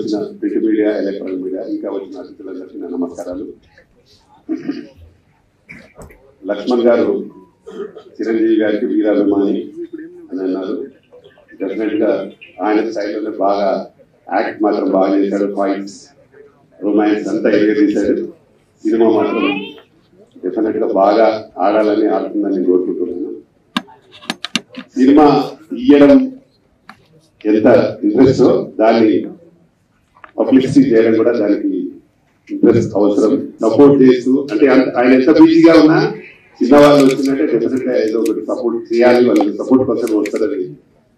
వచ్చిన print media electronic media ఇంకా వచ్చిన అతిథులందరికీ నా నమస్కారాలు లక్ష్మణ్ గారు చిరంజీవి గారికి వీరాభిమాని అని అన్నారు డెఫినెట్ గా ఆయన స్టైల్లో బాగా యాక్ట్ మాత్రం బాగా చేశాడు ఫైట్స్ రొమాన్స్ అంతా ఎగదీశాడు సినిమా మాత్రం డెఫినెట్ గా బాగా ఆడాలని ఆడుతుందని నేను కోరుకుంటున్నాను సినిమా తీయడం ఎంత ఇంట్రెస్ట్ దాన్ని పబ్లిసిటీ చేయడం కూడా దానికి ఇంట్రెస్ట్ అవసరం సపోర్ట్ చేస్తూ అంటే అంత- ఆయన ఎంత బిజీగా ఉన్నా చిన్నవాళ్ళు వచ్చిందంటే డెఫినెట్ గా ఏదో ఒకటి సపోర్ట్ చేయాలి వాళ్ళకి సపోర్ట్ కోసం వస్తారని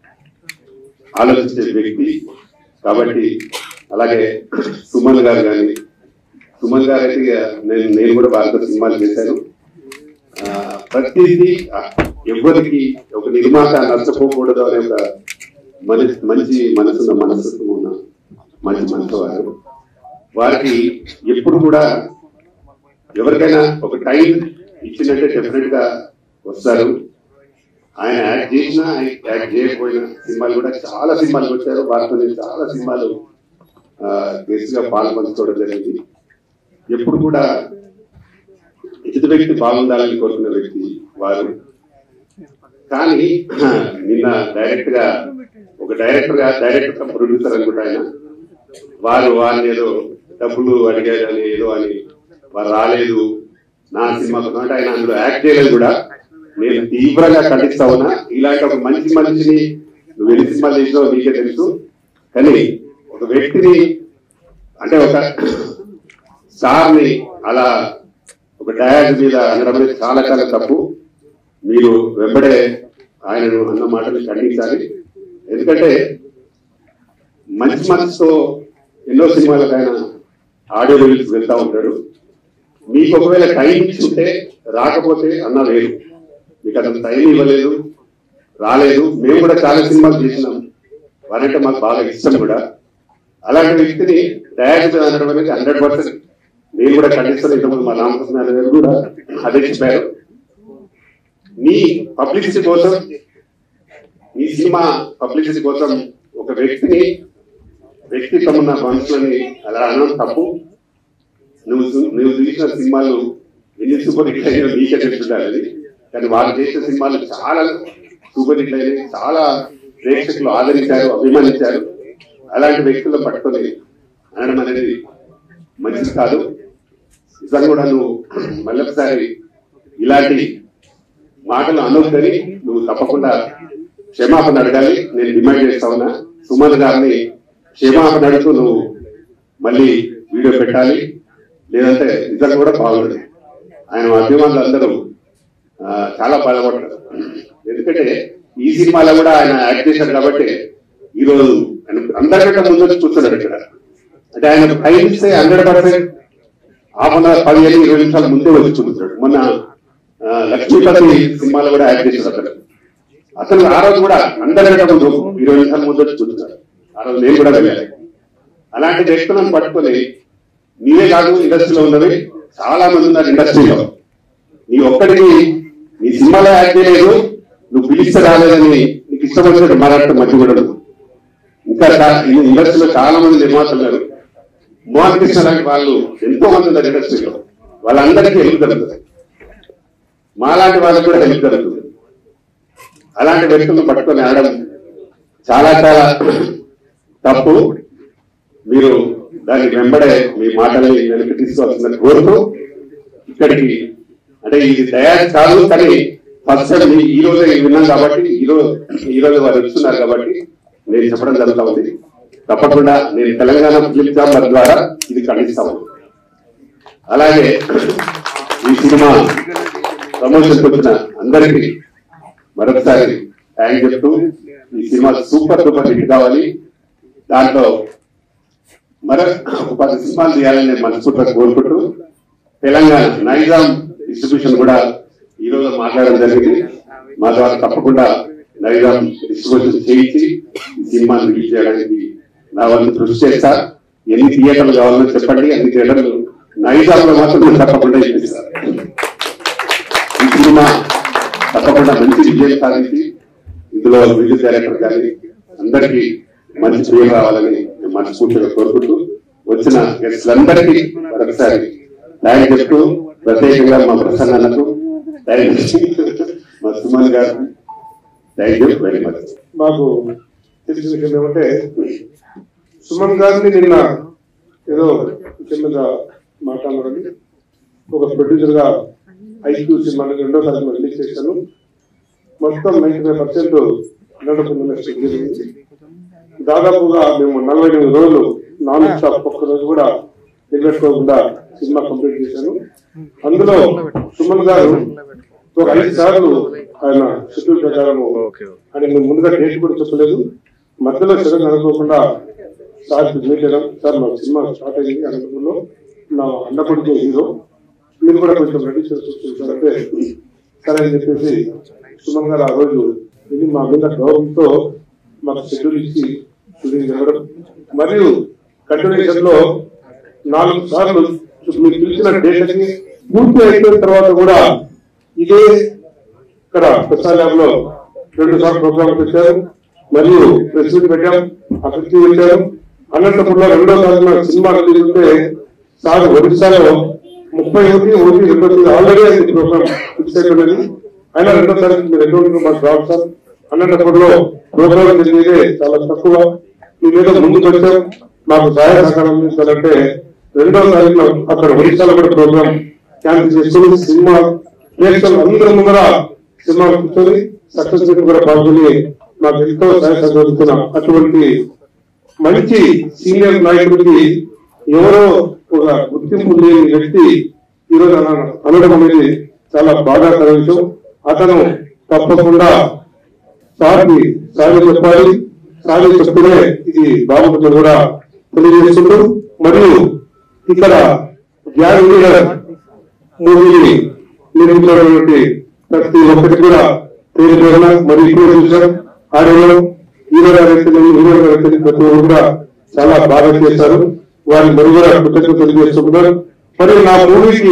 ఆలోచించే వ్యక్తి కాబట్టి అలాగే సుమన్ గారు కానీ సుమన్ గారు అయితే ఇక నేను నేను కూడా వారితో సినిమాలు చేశాను ఆ, ప్రతిదీ ఆ, ఎవరికి ఒక నిర్మాత నష్టపోకూడదు అనే ఒక మంచి మంచి మనసున్న మనస్తత్వం ఉన్న మంచి మనసు వారు వారికి ఎప్పుడు కూడా ఎవరికైనా ఒక టైం ఇచ్చినట్టే డెఫినెట్ గా వస్తారు ఆయన యాక్ట్ చేసినా యాక్ట్ చేయకపోయినా సినిమాలు కూడా చాలా సినిమాలు వచ్చారు వారితో నేను చాలా సినిమాలు గెస్ట్ గా పాల్పంచుకోవడం జరిగింది ఎప్పుడు కూడా ఎదుటి వ్యక్తి బాగుండాలని కోరుకున్న వ్యక్తి వారు కానీ నిన్న డైరెక్ట్ గా ఒక డైరెక్టర్ గా డైరెక్టర్ ప్రొడ్యూసర్ అనుకుంటా ఆయన వారు వారిని ఏదో డబ్బులు అడిగారు అని ఏదో అని వారు రాలేదు నా సినిమా కోసం అంటే ఆయన అందులో యాక్ట్ చేయలేదు కూడా నేను తీవ్రంగా ఖండిస్తా ఉన్నా ఇలాంటి ఒక మంచి మనిషిని నువ్వు ఎన్ని సినిమాలు చేసినావో నీకే తెలుసు కానీ ఒక వ్యక్తిని అంటే ఒక స్టార్ ని అలా ఒక డయాడ్ మీద అనడం అనేది చాలా చాలా తప్పు మీరు వెంబడే ఆయనను అన్న మాటలు ఖండించాలి ఎందుకంటే మంచి మనసుతో ఎన్నో సినిమాలకు ఆయన ఆడియో రిలీజ్ వెళ్తా ఉంటాడు మీకు ఒకవేళ టైం ఇచ్చి ఉంటే రాకపోతే అన్న లేదు మీకు అతను టైం ఇవ్వలేదు రాలేదు మేము కూడా చాలా సినిమాలు చేసినాం వారంటే మాకు బాగా ఇష్టం కూడా అలాంటి వ్యక్తిని డయాడ్ అనడం అనేది హండ్రెడ్ పర్సెంట్ నేను కూడా ఖండిస్తాను ఇంతకుముందు మా రామకృష్ణ గారు కూడా అదే చెప్పారు మీ పబ్లిసిటీ కోసం మీ సినిమా పబ్లిసిటీ కోసం ఒక వ్యక్తిని వ్యక్తిత్వం ఉన్న మనుషులని అలా అనడం తప్పు నువ్వు చూ- నువ్వు చూసిన సినిమాలు ఎన్ని సూపర్ హిట్ అయినా నీకే తెలుస్తుంటారు అది కానీ వారు చేసిన సినిమాలు చాలా సూపర్ హిట్ అయినాయి చాలా ప్రేక్షకులు ఆదరించారు అభిమానించారు అలాంటి వ్యక్తులను పట్టుకొని అనడం అనేది మంచిది కాదు నిజంగా కూడా నువ్వు మళ్ళొకసారి ఇలాంటి మాటలు అనొద్దని నువ్వు తప్పకుండా క్షమాపణ అడగాలి నేను డిమాండ్ చేస్తా ఉన్నా సుమన్ గారిని క్షమాపణ అడుగుతూ నువ్వు మళ్ళీ వీడియో పెట్టాలి లేదంటే నిజంగా కూడా బాగుండదు ఆయన అభిమానులు అందరూ ఆ, చాలా బాధపడతారు ఎందుకంటే ఈ సినిమాలో కూడా ఆయన యాక్ట్ చేశారు కాబట్టి ఈ రోజు ఆయన అందరికంటే ముందు వచ్చి కూర్చున్నాడు ఇక్కడ అంటే ఆయన టైం ఇస్తే hundred percent half an hour పదిహేను ఇరవై నిమిషాల ముందే వచ్చి చూపించాడు మొన్న ఆ, లక్ష్మీపతి సినిమాలో కూడా యాక్ట్ చేశాడు అతను అసలు ఆ రోజు కూడా అందరికంటే ముందు ఇరవై నిమిషాల ముందు వచ్చి చూపించాడు ఆ రోజు నేను కూడా వెళ్ళాను అలాంటి వ్యక్తులను పట్టుకొని నీవే కాదు ఇండస్ట్రీలో ఉన్నవి చాలా మంది ఉన్నారు ఇండస్ట్రీలో నీ ఒక్కడికి నీ సినిమాలో యాక్ట్ చేయలేదు నువ్వు పిలిస్తే రాలేదని నీకు ఇష్టం వచ్చినట్టు మాట్లాడటం మంచి కూడా ఇంకా చా- ఈ ఇండస్ట్రీలో చాలా మంది నిర్మాతలు ఉన్నారు మోహన్ కృష్ణ లాంటి వాళ్ళు ఎంతో మంది ఉన్నారు ఇండస్ట్రీలో వాళ్ళందరికీ హెల్ప్ జరుగుతుంది మాలాంటి వాళ్ళకి కూడా హెల్ప్ జరుగుతుంది అలాంటి వ్యక్తులను పట్టుకొని ఆడడం చాలా చాలా తప్పు మీరు దాన్ని వెంబడే మీ మాటల్ని వెనక్కి తీసుకోవాల్సిందని కోరుతూ ఇక్కడికి అంటే ఇది తయారు కాదు కానీ ఫస్ట్ టైం ఈ- ఈ రోజే విన్నాం కాబట్టి ఈ రోజు ఈ రోజు వారు వస్తున్నారు కాబట్టి నేను చెప్పడం జరుగుతా ఉంది తప్పకుండా నేను తెలంగాణ ఫిలిం ఛాంబర్ ద్వారా ఇది ఖండిస్తాను అలాగే ఈ సినిమా ప్రమోషన్ వచ్చిన అందరికీ మరొకసారి థ్యాంక్ చెప్తూ ఈ సినిమా సూపర్ డూపర్ హిట్ కావాలి దాంట్లో మరో ఒక పది సినిమాలు తీయాలని నేను మనస్ఫూర్తిగా కోరుకుంటూ తెలంగాణ నైజాం డిస్ట్రిబ్యూషన్ కూడా ఈ రోజు మాట్లాడడం జరిగింది మా ద్వారా తప్పకుండా నైజాం డిస్ట్రిబ్యూషన్ చేయించి ఈ సినిమాను రిలీజ్ చేయడానికి నా వంతు కృషి చేస్తా ఎన్ని థియేటర్లు కావాలో చెప్పండి అన్ని థియేటర్లు నైజాంలో మాత్రం నేను తప్పకుండా ఇప్పిస్తాను ఈ సినిమా తప్పకుండా మంచి విజయం సాధించి ఇందులో మ్యూజిక్ డైరెక్టర్ కానీ అందరికీ మంచి పేరు రావాలని నేను మనస్ఫూర్తిగా కోరుకుంటూ వచ్చిన గెస్టులందరికీ మరొకసారి థ్యాంక్ చెప్తూ ప్రత్యేకంగా మా ప్రసన్నకు థ్యాంక్ మా సుమన్ గారు థ్యాంక్ యూ వెరీ మచ్ మాకు తెలిసిన విషయం ఏమంటే సుమన్ గారిని నిన్న ఏదో చిన్నగా మాట్లాడాలని ఒక ప్రొడ్యూసర్ గా ఐక్యూ సినిమాని రెండో తారీఖు రిలీజ్ చేశాను మొత్తం నైన్టీ ఫైవ్ పర్సెంట్ జరిగింది దాదాపుగా మేము నలభై ఎనిమిది రోజులు నాన్ స్టాప్ ఒక్క రోజు కూడా నిలబెట్టుకోకుండా సినిమా కంప్లీట్ చేశాను అందులో సుమన్ గారు ఒక ఐదు సార్లు ఆయన షెడ్యూల్ ప్రకారం అని మేము ముందుగా డేట్ కూడా చెప్పలేదు మధ్యలో సడన్ అనుకోకుండా సార్ మీట్ అయ్యాం సార్ మా సినిమా స్టార్ట్ అయ్యింది అనంతపురంలో నా అన్న కొడుకు హీరో మీరు కూడా కొంచెం రెడీ చేసి సార్ అంటే సరే అని చెప్పేసి సుమన్ గారు ఆ రోజు ఇది మా మీద గౌరవంతో మాకు షెడ్యూల్ ఇచ్చి షూటింగ్ జరగడం మరియు కంటిన్యూషన్ లో నాలుగు సార్లు మీరు పిలిచిన డేట్కి పూర్తి అయిపోయిన తర్వాత కూడా ఇదే ఇక్కడ ప్రసాద్ ల్యాబ్ లో రెండు సార్లు ప్రోగ్రామ్ పెట్టారు మరియు ప్రెస్ మీట్ పెట్టాం అక్కడికి పెట్టారు అనంతపురంలో రెండో తారీఖున సినిమా రిలీజ్ ఉంటే సార్ ఒడిశాలో ముప్పై ఒకటి ఒకటి రెండో తేదీ ఆల్రెడీ అది ప్రోగ్రామ్ ఫిక్స్ అయిపోయింది అయినా రెండో తారీఖు మీరు ఎన్నో రోజులు మాకు రావు సార్ అనంతపురంలో ప్రోగ్రామ్ జరిగేదే చాలా తక్కువ మీ మీద ముందుకు వచ్చాం మాకు సహాయ సహకారం అందించాలంటే రెండో తారీఖున అక్కడ ఒడిశాలో కూడా ప్రోగ్రామ్ క్యాన్సిల్ చేసుకుని సినిమా ప్రేక్షకులు అందరూ ముందర సినిమా కూర్చొని సక్సెస్ మీట్ కూడా పాల్గొని నాకు ఎంతో సహాయ సహకరిస్తున్న అటువంటి మంచి సీనియర్ నాయకుడికి ఎవరో ఒక గుర్తింపు లేని వ్యక్తి ఈరోజు అన- అనడం అనేది చాలా బాధాకర విషయం అతను తప్పకుండా సార్కి సారి చెప్పాలి సారి చెప్తూనే ఇది బాగుంటుంది కూడా తెలియజేస్తుంటూ మరియు ఇక్కడ గ్యాన్ లీడర్ మూవీని నిర్మించినటువంటి ప్రతి ఒక్కటి కూడా తేలిపోయిన మరియు ఇప్పుడు చూసాం ఆడియో హీరో గారు అయితే హీరో గారు అయితే ప్రతి ఒక్కరు కూడా చాలా బాగా చేశారు వారి మరి కూడా కృతజ్ఞతలు తెలియజేస్తున్నారు మరియు నా మూవీకి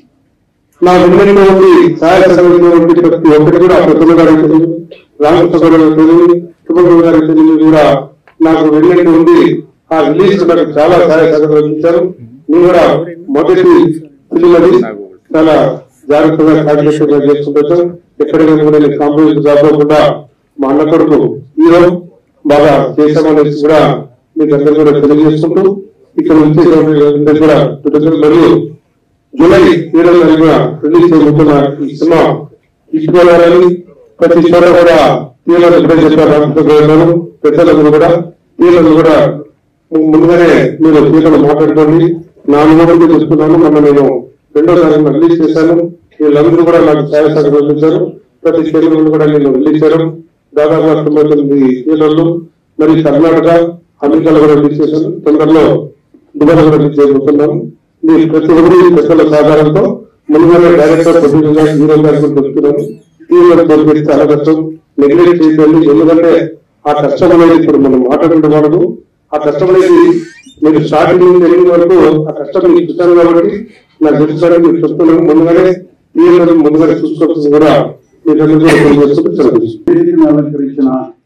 నా వెన్నెల్లో ఉండి సహాయ సహకరించినటువంటి ప్రతి ఒక్కటి కూడా ప్రతిమ గారు తెలియదు రామకృష్ణ గారు తెలియదు సుబ్రహ్మణ్య గారు తెలియదు కూడా నాకు వెన్నెల్లో ఉండి ఆ రిలీజ్ నాకు చాలా సహాయ సహకరించారు నేను కూడా మొదటి ఫిలిం అది చాలా జాగ్రత్తగా కార్యక్రమంగా చేసుకుంటాం ఎక్కడైనా కూడా నేను కాంప్రమైజ్ కాకుండా మా అన్న కొడుకు హీరో బాగా చేశామనేసి కూడా మీకు అందరూ కూడా తెలియజేసుకుంటూ ఇక్కడ వచ్చేటువంటి కూడా కృతజ్ఞతలు మరియు జూలై ఏడవ తారీఖున రిలీజ్ చేయబోతున్న ఈ సినిమా ఇష్టపడాలని ప్రతి చోట కూడా తీవ్రంగా ఇప్పుడే చెప్పారు రామకృష్ణ గారు పెద్దలకు కూడా తీవ్రంగా కూడా ముందుగానే మీరు తీవ్రంగా మాట్లాడుకోండి నా అనుభవం చెప్తున్నాను మొన్న నేను రెండో తారీఖున రిలీజ్ చేశాను వీళ్ళందరూ కూడా నాకు సహాయ సహకారం అందించారు ప్రతి క్షేత్రంలో కూడా నేను రిలీజ్ చేయడం దాదాపు తొంభై తొమ్మిది థియేటర్లు మరియు కర్ణాటక అమెరికాలో కూడా రిలీజ్ చేశాను తొందరలో దుబాయ్లో కూడా రిలీజ్ చేయబోతున్నాను మీ ప్రతి ఒక్కరి పెద్దల సహకారంతో ముందుగానే డైరెక్టర్ ప్రొడ్యూసర్ హీరో గారు కూడా చెప్తున్నాను హీరో దొరికితే చాలా కష్టం నెగ్లెక్ట్ చేయకండి ఎందుకంటే ఆ కష్టం అనేది ఇప్పుడు మనం మాట్లాడుకుంటే మనకు ఆ కష్టం అనేది మీరు స్టార్టింగ్ నుంచి ఎండింగ్ వరకు ఆ కష్టం మీకు చూశాను కాబట్టి నాకు తెలుసుకోవడానికి మీకు చెప్తున్నాను ముందుగానే హీరో ముందుగానే చూసుకోవాల్సింది కూడా మీరు అందరూ కూడా తెలియజేస్తూ సెలవు తీసుకుంటున్నాను. వేదికను అలంకరించిన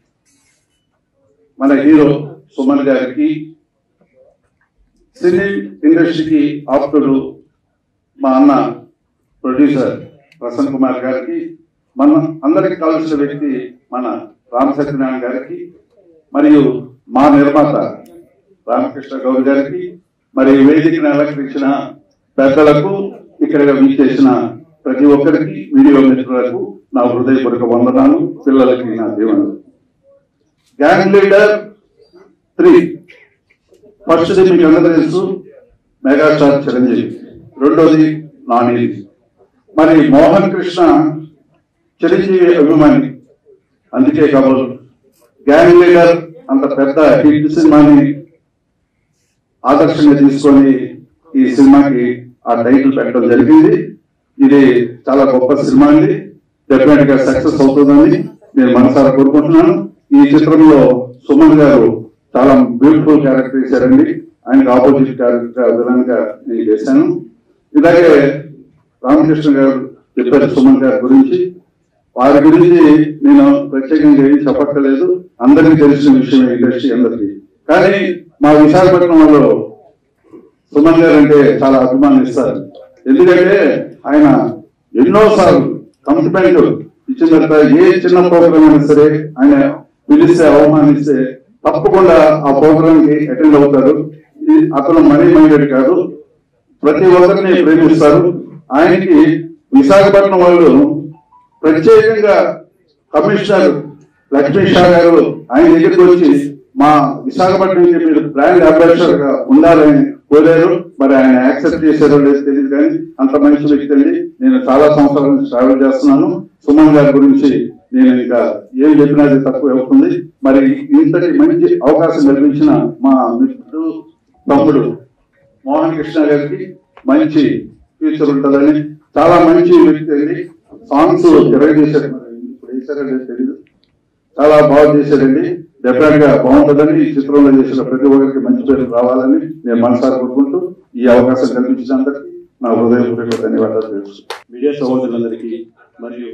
మన హీరో సుమన్ గారికి సినీ ఇండస్ట్రీకి ఆప్తుడు మా అన్న ప్రొడ్యూసర్ ప్రసన్న కుమార్ గారికి మన అందరికి కావాల్సిన వ్యక్తి మన రామ సత్యనారాయణ గారికి మరియు మా నిర్మాత రామకృష్ణ గౌడ్ గారికి మరియు వేదికను అలంకరించిన పెద్దలకు ఇక్కడ విచ్చేసిన ప్రతి ఒక్కరికి వీడియో మిత్రులకు నా హృదయపూర్వక వందనాలు పిల్లలకి నా దీవెనలు గ్యాంగ్ లీడర్ త్రీ ఫస్ట్ మీకు అందరూ తెలుసు మెగాస్టార్ చిరంజీవి రెండోది నాని మరి మోహన్ కృష్ణ చిరంజీవి అభిమాని అందుకే కబుల్ గ్యాంగ్ లీడర్ అంత పెద్ద హిట్ సినిమాని ఆదర్శంగా తీసుకొని ఈ సినిమాకి ఆ టైటిల్ పెట్టడం జరిగింది ఇది చాలా గొప్ప సినిమా అండి డెఫినెట్ గా సక్సెస్ అవుతుందని నేను మనసారా కోరుకుంటున్నాను ఈ చిత్రంలో సుమన్ గారు చాలా బ్యూటిఫుల్ క్యారెక్టర్ ఇచ్చారండి ఆయనకు ఆపోజిట్ క్యారెక్టర్ విలన్ గా నేను చేశాను ఇలాగే రామకృష్ణ గారు చెప్పారు సుమన్ గారి గురించి వారి గురించి నేను ప్రత్యేకంగా ఏం చెప్పక్కర్లేదు అందరికీ తెలిసిన విషయం ఇండస్ట్రీ అందరికీ కానీ మా విశాఖపట్నం వాళ్ళు సుమన్ గారు అంటే చాలా అభిమానిస్తారు ఎందుకంటే ఆయన ఎన్నోసార్లు కమిట్మెంట్ ఇచ్చిన తర్వాత ఏ చిన్న ప్రోగ్రామ్ అయినా సరే ఆయన పిలిస్తే అవమానిస్తే తప్పకుండా ఆ ప్రోగ్రామ్ కి అటెండ్ అవుతారు ఈ- అతను మనీ మైండెడ్ కాదు ప్రతి ఒక్కరిని ప్రేమిస్తారు ఆయనకి విశాఖపట్నం వాళ్ళు ప్రత్యేకంగా కమిషనర్ లక్ష్మీ షా గారు ఆయన దగ్గరికి వచ్చి మా విశాఖపట్నంకి మీరు బ్రాండ్ అంబాసిడర్ గా ఉండాలని కోరారు మరి ఆయన యాక్సెప్ట్ చేశారో లేదో తెలియదు కానీ అంత మంచి వ్యక్తి అండి నేను చాలా సంవత్సరాల నుంచి ట్రావెల్ చేస్తున్నాను సుమన్ గారి గురించి నేను ఇంకా ఏం చెప్పినా అది తక్కువ అవుతుంది మరి ఇంతటి మంచి అవకాశం కల్పించిన మా మిత్రుడు తమ్ముడు మోహన్ కృష్ణ గారికి మంచి ఫ్యూచర్ ఉంటుందని చాలా మంచి వ్యక్తి అండి సాంగ్స్ ఇరవై చేశారు మరి ఇప్పుడు వేశారో లేదో తెలియదు చాలా బాగా చేశారండి డెఫినెట్ గా బాగుంటుందని ఈ చిత్రంలో చేసిన ప్రతి ఒక్కరికి మంచి పేరు రావాలని నేను మనసారా కోరుకుంటూ ఈ అవకాశం కల్పించినందుకు నా హృదయపూర్వక ధన్యవాదాలు తెలుసు మీడియా సహోదరులందరికీ మరియు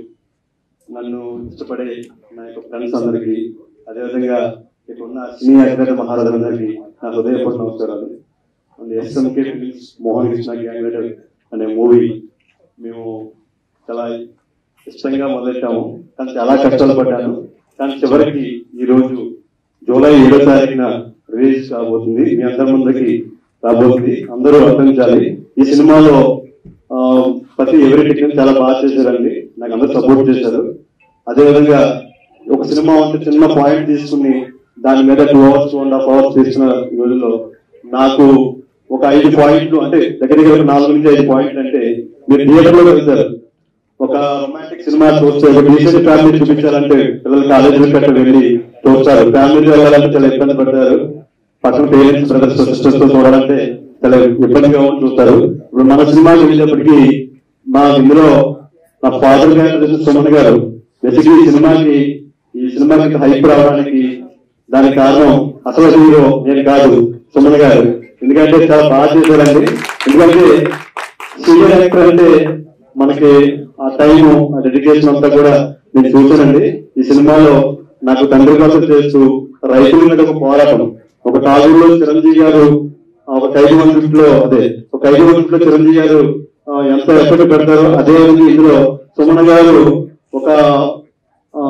నన్ను ఇష్టపడే నా యొక్క ఫ్రెండ్స్ అందరికీ అదేవిధంగా ఇక్కడ ఉన్న సినీ అధికార మహారాజులందరికీ నా హృదయపూర్వక నమస్కారాలు and SMK films Mohan Krishna gang leader అనే మూవీ మేము చాలా ఇష్టంగా మొదలెట్టాము కానీ చాలా కష్టాలు పడ్డాను కానీ చివరికి ఈ రోజు జూలై ఏడో తారీఖున రిలీజ్ కాబోతుంది మీ అందరి ముందుకి రాబోతుంది అందరూ అర్థించాలి ఈ సినిమాలో ఆ, ప్రతి ఎవరి టెక్నిక్ చాలా బాగా చేశారండి నాకు అందరూ సపోర్ట్ చేశారు అదేవిధంగా ఒక సినిమా అంటే చిన్న పాయింట్ తీసుకుని దాని మీద two hours two and half hours తీసుకున్న ఈ రోజుల్లో నాకు ఒక ఐదు పాయింట్లు అంటే దగ్గర దగ్గర ఒక నాలుగు నుంచి ఐదు పాయింట్లు అంటే మీరు థియేటర్ లో వెళ్తారు ఒక రొమాంటిక్ సినిమా చూస్తే ఒక డీసెంట్ ఫ్యామిలీ చూపించాలంటే పిల్లలు కాలేజీలో గట్ట వెళ్ళి చూస్తారు ఫ్యామిలీ వెళ్ళాలంటే చాలా ఇబ్బంది పడతారు పక్కన పేరెంట్స్ బ్రదర్స్ సిస్టర్స్ తో చూడాలంటే చాలా ఇబ్బందిగా ఉండి చూస్తారు ఇప్పుడు మన సినిమాకి వెళ్ళేటప్పటికి మా ఇందులో నా ఫాదర్ గారు సుమన్ గారు బేసిక్లీ ఈ సినిమాకి ఈ సినిమాకి హైప్ రావడానికి దానికి కారణం అసలు హీరో నేను కాదు సుమన్ గారు ఎందుకంటే చాలా బాగా చేశారండి ఎందుకంటే సీనియర్ యాక్టర్ అంటే మనకి ఆ టైం ఆ డెడికేషన్ అంతా కూడా నేను చూశానండి ఈ సినిమాలో నాకు తండ్రి కోసం చేస్తూ రైతుల మీద ఒక పోరాటం ఒక టాగుల్లో చిరంజీవి గారు ఆ ఒక ఖైదీ వంశంలో అదే ఒక ఖైదీ వంశంలో చిరంజీవి గారు ఆ, ఎంత ఎఫర్ట్ పెడతారో అదే విధంగా ఇందులో సుమన గారు ఒక ఆ,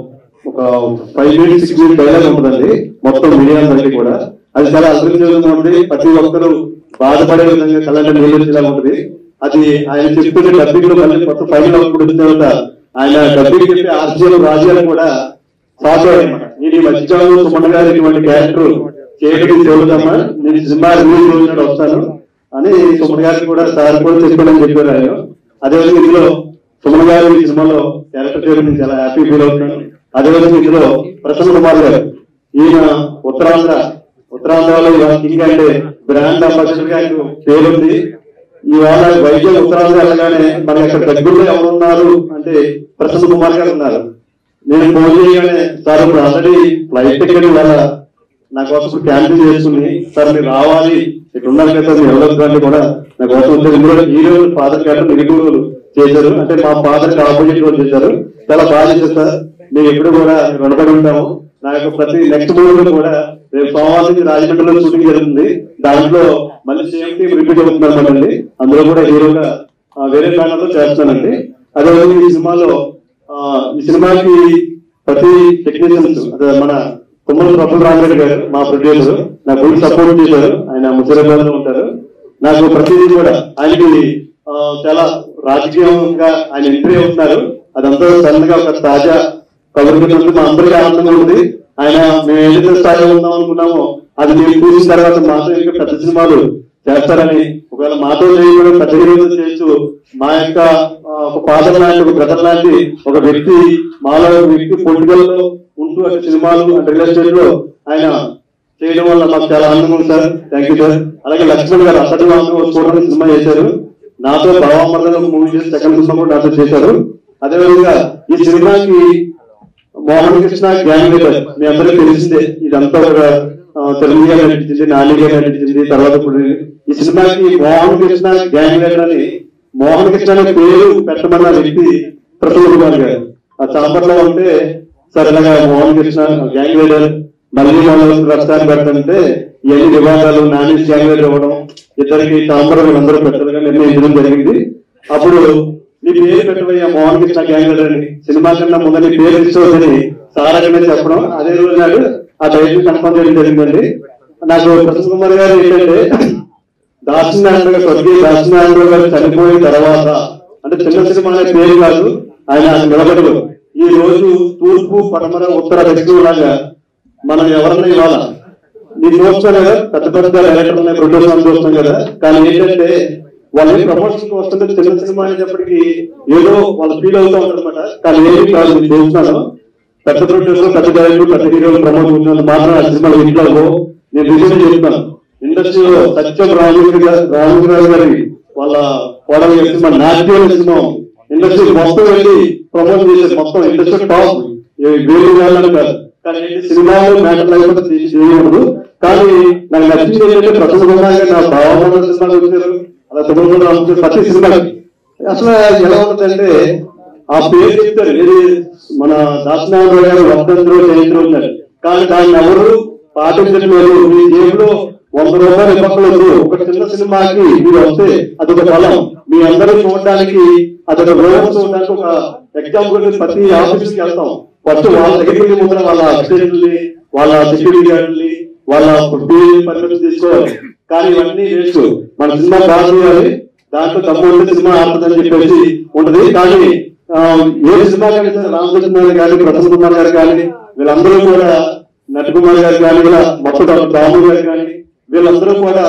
ఒక five minutes six minutes dialogue ఉంటుందండి మొత్తం మీడియా అందరికీ కూడా అది చాలా అద్భుతంగా ఉంటుంది ప్రతి ఒక్కరు బాధపడే విధంగా కళ్ళంటే నీళ్ళు వచ్చేలా ఉంటుంది అది ఆయన చెప్తున్న డబ్బింగ్ లో మళ్ళీ కొత్త ఫైనల్ అవుట్పుట్ వచ్చిన తర్వాత ఆయన డబ్బింగ్ చెప్పే ఆర్జీలు రాజ్యాలు కూడా షాక్ అయ్యారన్నమాట నేను ఈ మధ్యకాలంలో సుమన్ గారు ఇటువంటి క్యారెక్టర్ చేయడం చెబుతామా నేను సినిమా రిలీజ్ రోజునాడు వస్తాను అని సుమన్ గారికి కూడా సార్ కూడా చెప్పాడని చెప్పారు ఆయన అదేవిధంగా ఇందులో సుమన్ గారు ఈ సినిమాలో క్యారెక్టర్ చేయడం నేను చాలా హ్యాపీ ఫీల్ అవుతున్నాను అదేవిధంగా ఇందులో ప్రసన్న కుమార్ గారు ఈయన ఉత్తరాంధ్ర ఉత్తరాంధ్రలో ఇవాళ కింగ్ అంటే బ్రాండ్ అంబాసిడర్ గా ఆయనకు పేరుంది ఇవాళ వైద్యం ఉత్తరాంధ్ర వెళ్ళగానే మనకి అక్కడ దగ్గరలో ఎవరున్నారు అంటే ప్రసన్న కుమార్ గారు ఉన్నారు నేను ఫోన్ చేయగానే సార్ ఇప్పుడు ఆల్రెడీ ఫ్లైట్ టికెట్ ఇవాళ నా కోసం ఇప్పుడు క్యాన్సిల్ చేసుకుని సార్ మీరు రావాలి ఇక్కడ ఉన్నారు కదా మీరు ఎవరు అంటే కూడా నా కోసం వచ్చారు ఇందులో హీరో ఫాదర్ గారు నిరుగురు చేశారు అంటే మా ఫాదర్ కి ఆపోజిట్ రోల్ చేశారు చాలా బాగా చేశారు సార్ మేము ఎప్పుడు కూడా రుణపడి ఉంటాము నా యొక్క ప్రతి నెక్స్ట్ మూవీలో కూడా రేపు సోమవారం నుంచి రాజమండ్రిలో షూటింగ్ జరుగుతుంది దాంట్లో మళ్ళీ సేమ్ టీం రిపీట్ అవుతున్నామండి అందులో కూడా హీరోగా ఆ, వేరే బ్యానర్ లో చేస్తానండి అదేవిధంగా ఈ సినిమాలో ఆ, ఈ సినిమాకి ప్రతి టెక్నీషియన్స్ అదే మన కుమ్మల ప్రఫుల్ రామరెడ్డి గారు మా ప్రొడ్యూసర్ నాకు ఫుల్ సపోర్ట్ చేశారు ఆయన ముసిరాబాద్ లో ఉంటారు నాకు ప్రతిదీ కూడా ఆయనకి ఆ, చాలా రాజకీయంగా ఆయన ఎంట్రీ అవుతున్నారు అదంతా సడన్ గా ఒక తాజా కబుర్కి మా అందరికీ ఆనందంగా ఉంది ఆయన మేము ఏదైతే స్థాయిలో ఉందాం అనుకున్నామో అది మేము చూసిన తర్వాత మాతో ఇంకా పెద్ద సినిమాలు చేస్తారని ఒకవేళ మాతో చేయడం పెద్ద హీరోలు చేయొచ్చు మా యొక్క ఆ, ఒక ఫాదర్ లాంటి ఒక బ్రదర్ లాంటి ఒక వ్యక్తి మాలో ఒక వ్యక్తి పొలిటికల్ లో ఉంటూ అక్కడ సినిమాలు అంటే రియల్ ఎస్టేట్ లో ఆయన చేయడం వల్ల మాకు చాలా ఆనందంగా ఉంది సార్ థ్యాంక్ యూ సార్ అలాగే లక్ష్మణ్ గారు అసలు చూడడానికి సినిమా చేశారు నాతో భావామర్దన మూవీ చేసి సెకండ్ సినిమా కూడా నాతో చేశారు అదేవిధంగా ఈ సినిమాకి మోహన్ కృష్ణ గ్యాంగ్ లీడర్ మీ అందరికీ తెలిసిందే ఇదంతా ఒక ఆ, తెలుగు గారు నటించింది నాని గారు నటించింది తర్వాత ఇప్పుడు ఈ సినిమాకి మోహన్ కృష్ణ గ్యాంగ్ లీడర్ అని మోహన్ కృష్ణ అనే పేరు పెట్టమన్న వ్యక్తి ప్రసన్న కుమార్ గారు ఆ చాంబర్లో ఉంటే సార్ ఇలాగా మోహన్ కృష్ణ గ్యాంగ్ లీడర్ మళ్ళీ వాళ్ళు ప్రస్తుతాన్ని పెట్టంటే ఎన్ని వివాదాలు నాని జాంగ్వేర్ ఇవ్వడం ఇద్దరికి తాంబరం వీళ్ళందరూ పెట్టాలని నిర్ణయించడం జరిగింది అప్పుడు నీ పేరు పెట్టబోయే మోహన్ కృష్ణ గ్యాంగ్లర్ అని సినిమా కన్నా ముందు నీ పేరు తీసుకోవద్దని సారాగానే చెప్పడం అదే రోజు నాడు ఆ టైటిల్ కన్ఫర్మ్ చేయడం జరిగిందండి నాకు ప్రసన్న కుమార్ గారు ఏంటంటే దాసనారాయణ గారు స్వర్గీయ దాసనారాయణ గారు చనిపోయిన తర్వాత అంటే చిన్న సినిమా అనే పేరు కాదు ఆయన నిలబడరు ఈ రోజు తూర్పు పడమర ఉత్తర దక్షిణ లాగా మనం ఎవరన్నా ఇవాళ నేను చూస్తాను కదా పెద్ద పెద్ద డైరెక్టర్లు ప్రొడ్యూసర్ చూస్తాం కదా కానీ ఏంటంటే వాళ్ళు ప్రమోషన్ వస్తుంటే చిన్న సినిమా అనేటప్పటికి ఏదో వాళ్ళు ఫీల్ అవుతా ఉంటారు అనమాట కానీ ఏమి కాదు నేను చూస్తున్నాను పెద్ద ప్రొడ్యూసర్ పెద్ద డైరెక్టర్ పెద్ద హీరోలు ప్రమోట్ ఉన్నది మాత్రం ఆ సినిమా ఇంట్లో నేను రిజైన్ చేస్తున్నాను ఇండస్ట్రీలో సత్యం రామూరి గారు రామూరి గారి వాళ్ళ కోడలు చేసి మన నాట్యం సినిమా ఇండస్ట్రీ మొత్తం వెళ్ళి ప్రమోట్ చేసే మొత్తం ఇండస్ట్రీ టాప్ వేలు వేలని కాదు కానీ ఏంటి సినిమాలు మ్యాటర్ లేకపోతే తీసి చేయకూడదు కానీ నాకు నచ్చింది ఏంటంటే ప్రతి కుమార్ గారు నా భావన సినిమాలు వచ్చారు అలా తొమ్మిది రామకృష్ణ ప్రతి సినిమాకి అసలు ఎలా ఉంటుందంటే ఆ పేరు చెప్తారు ఇది మన దాసనారాయణ గారు వర్ధంతులు జయంతులు ఉన్నారు కానీ దాన్ని ఎవరు పాటించట్లేదు మీ జేబులో వంద రూపాయలు ఇవ్వకూడదు ఒక చిన్న సినిమాకి మీరు వస్తే అదొక బలం మీ అందరూ చూడడానికి అదొక రోగం చూడడానికి ఒక ఎగ్జాంపుల్ ప్రతి ఆఫీస్కి వెళ్తాం ఫస్ట్ వాళ్ళ దగ్గరికి వెళ్ళి ముందర వాళ్ళ అసిస్టెంట్ని వాళ్ళ సెక్యూరిటీ గార్డుని వాళ్ళ పర్మిషన్ తీసుకోవాలి కానీ ఇవన్నీ వేస్ట్ మన సినిమా బాగా చేయాలి దాంట్లో తప్పు ఉంటే సినిమా ఆడుతుందని చెప్పేసి ఉంటది కానీ ఆ, ఏ సినిమా కానీ సరే రామకృష్ణ గారు కానీ ప్రసన్న కుమార్ గారు కానీ వీళ్ళందరూ కూడా నటకుమార్ గారు కానీ ఇలా మొత్తం రాము గారు కానీ వీళ్ళందరూ కూడా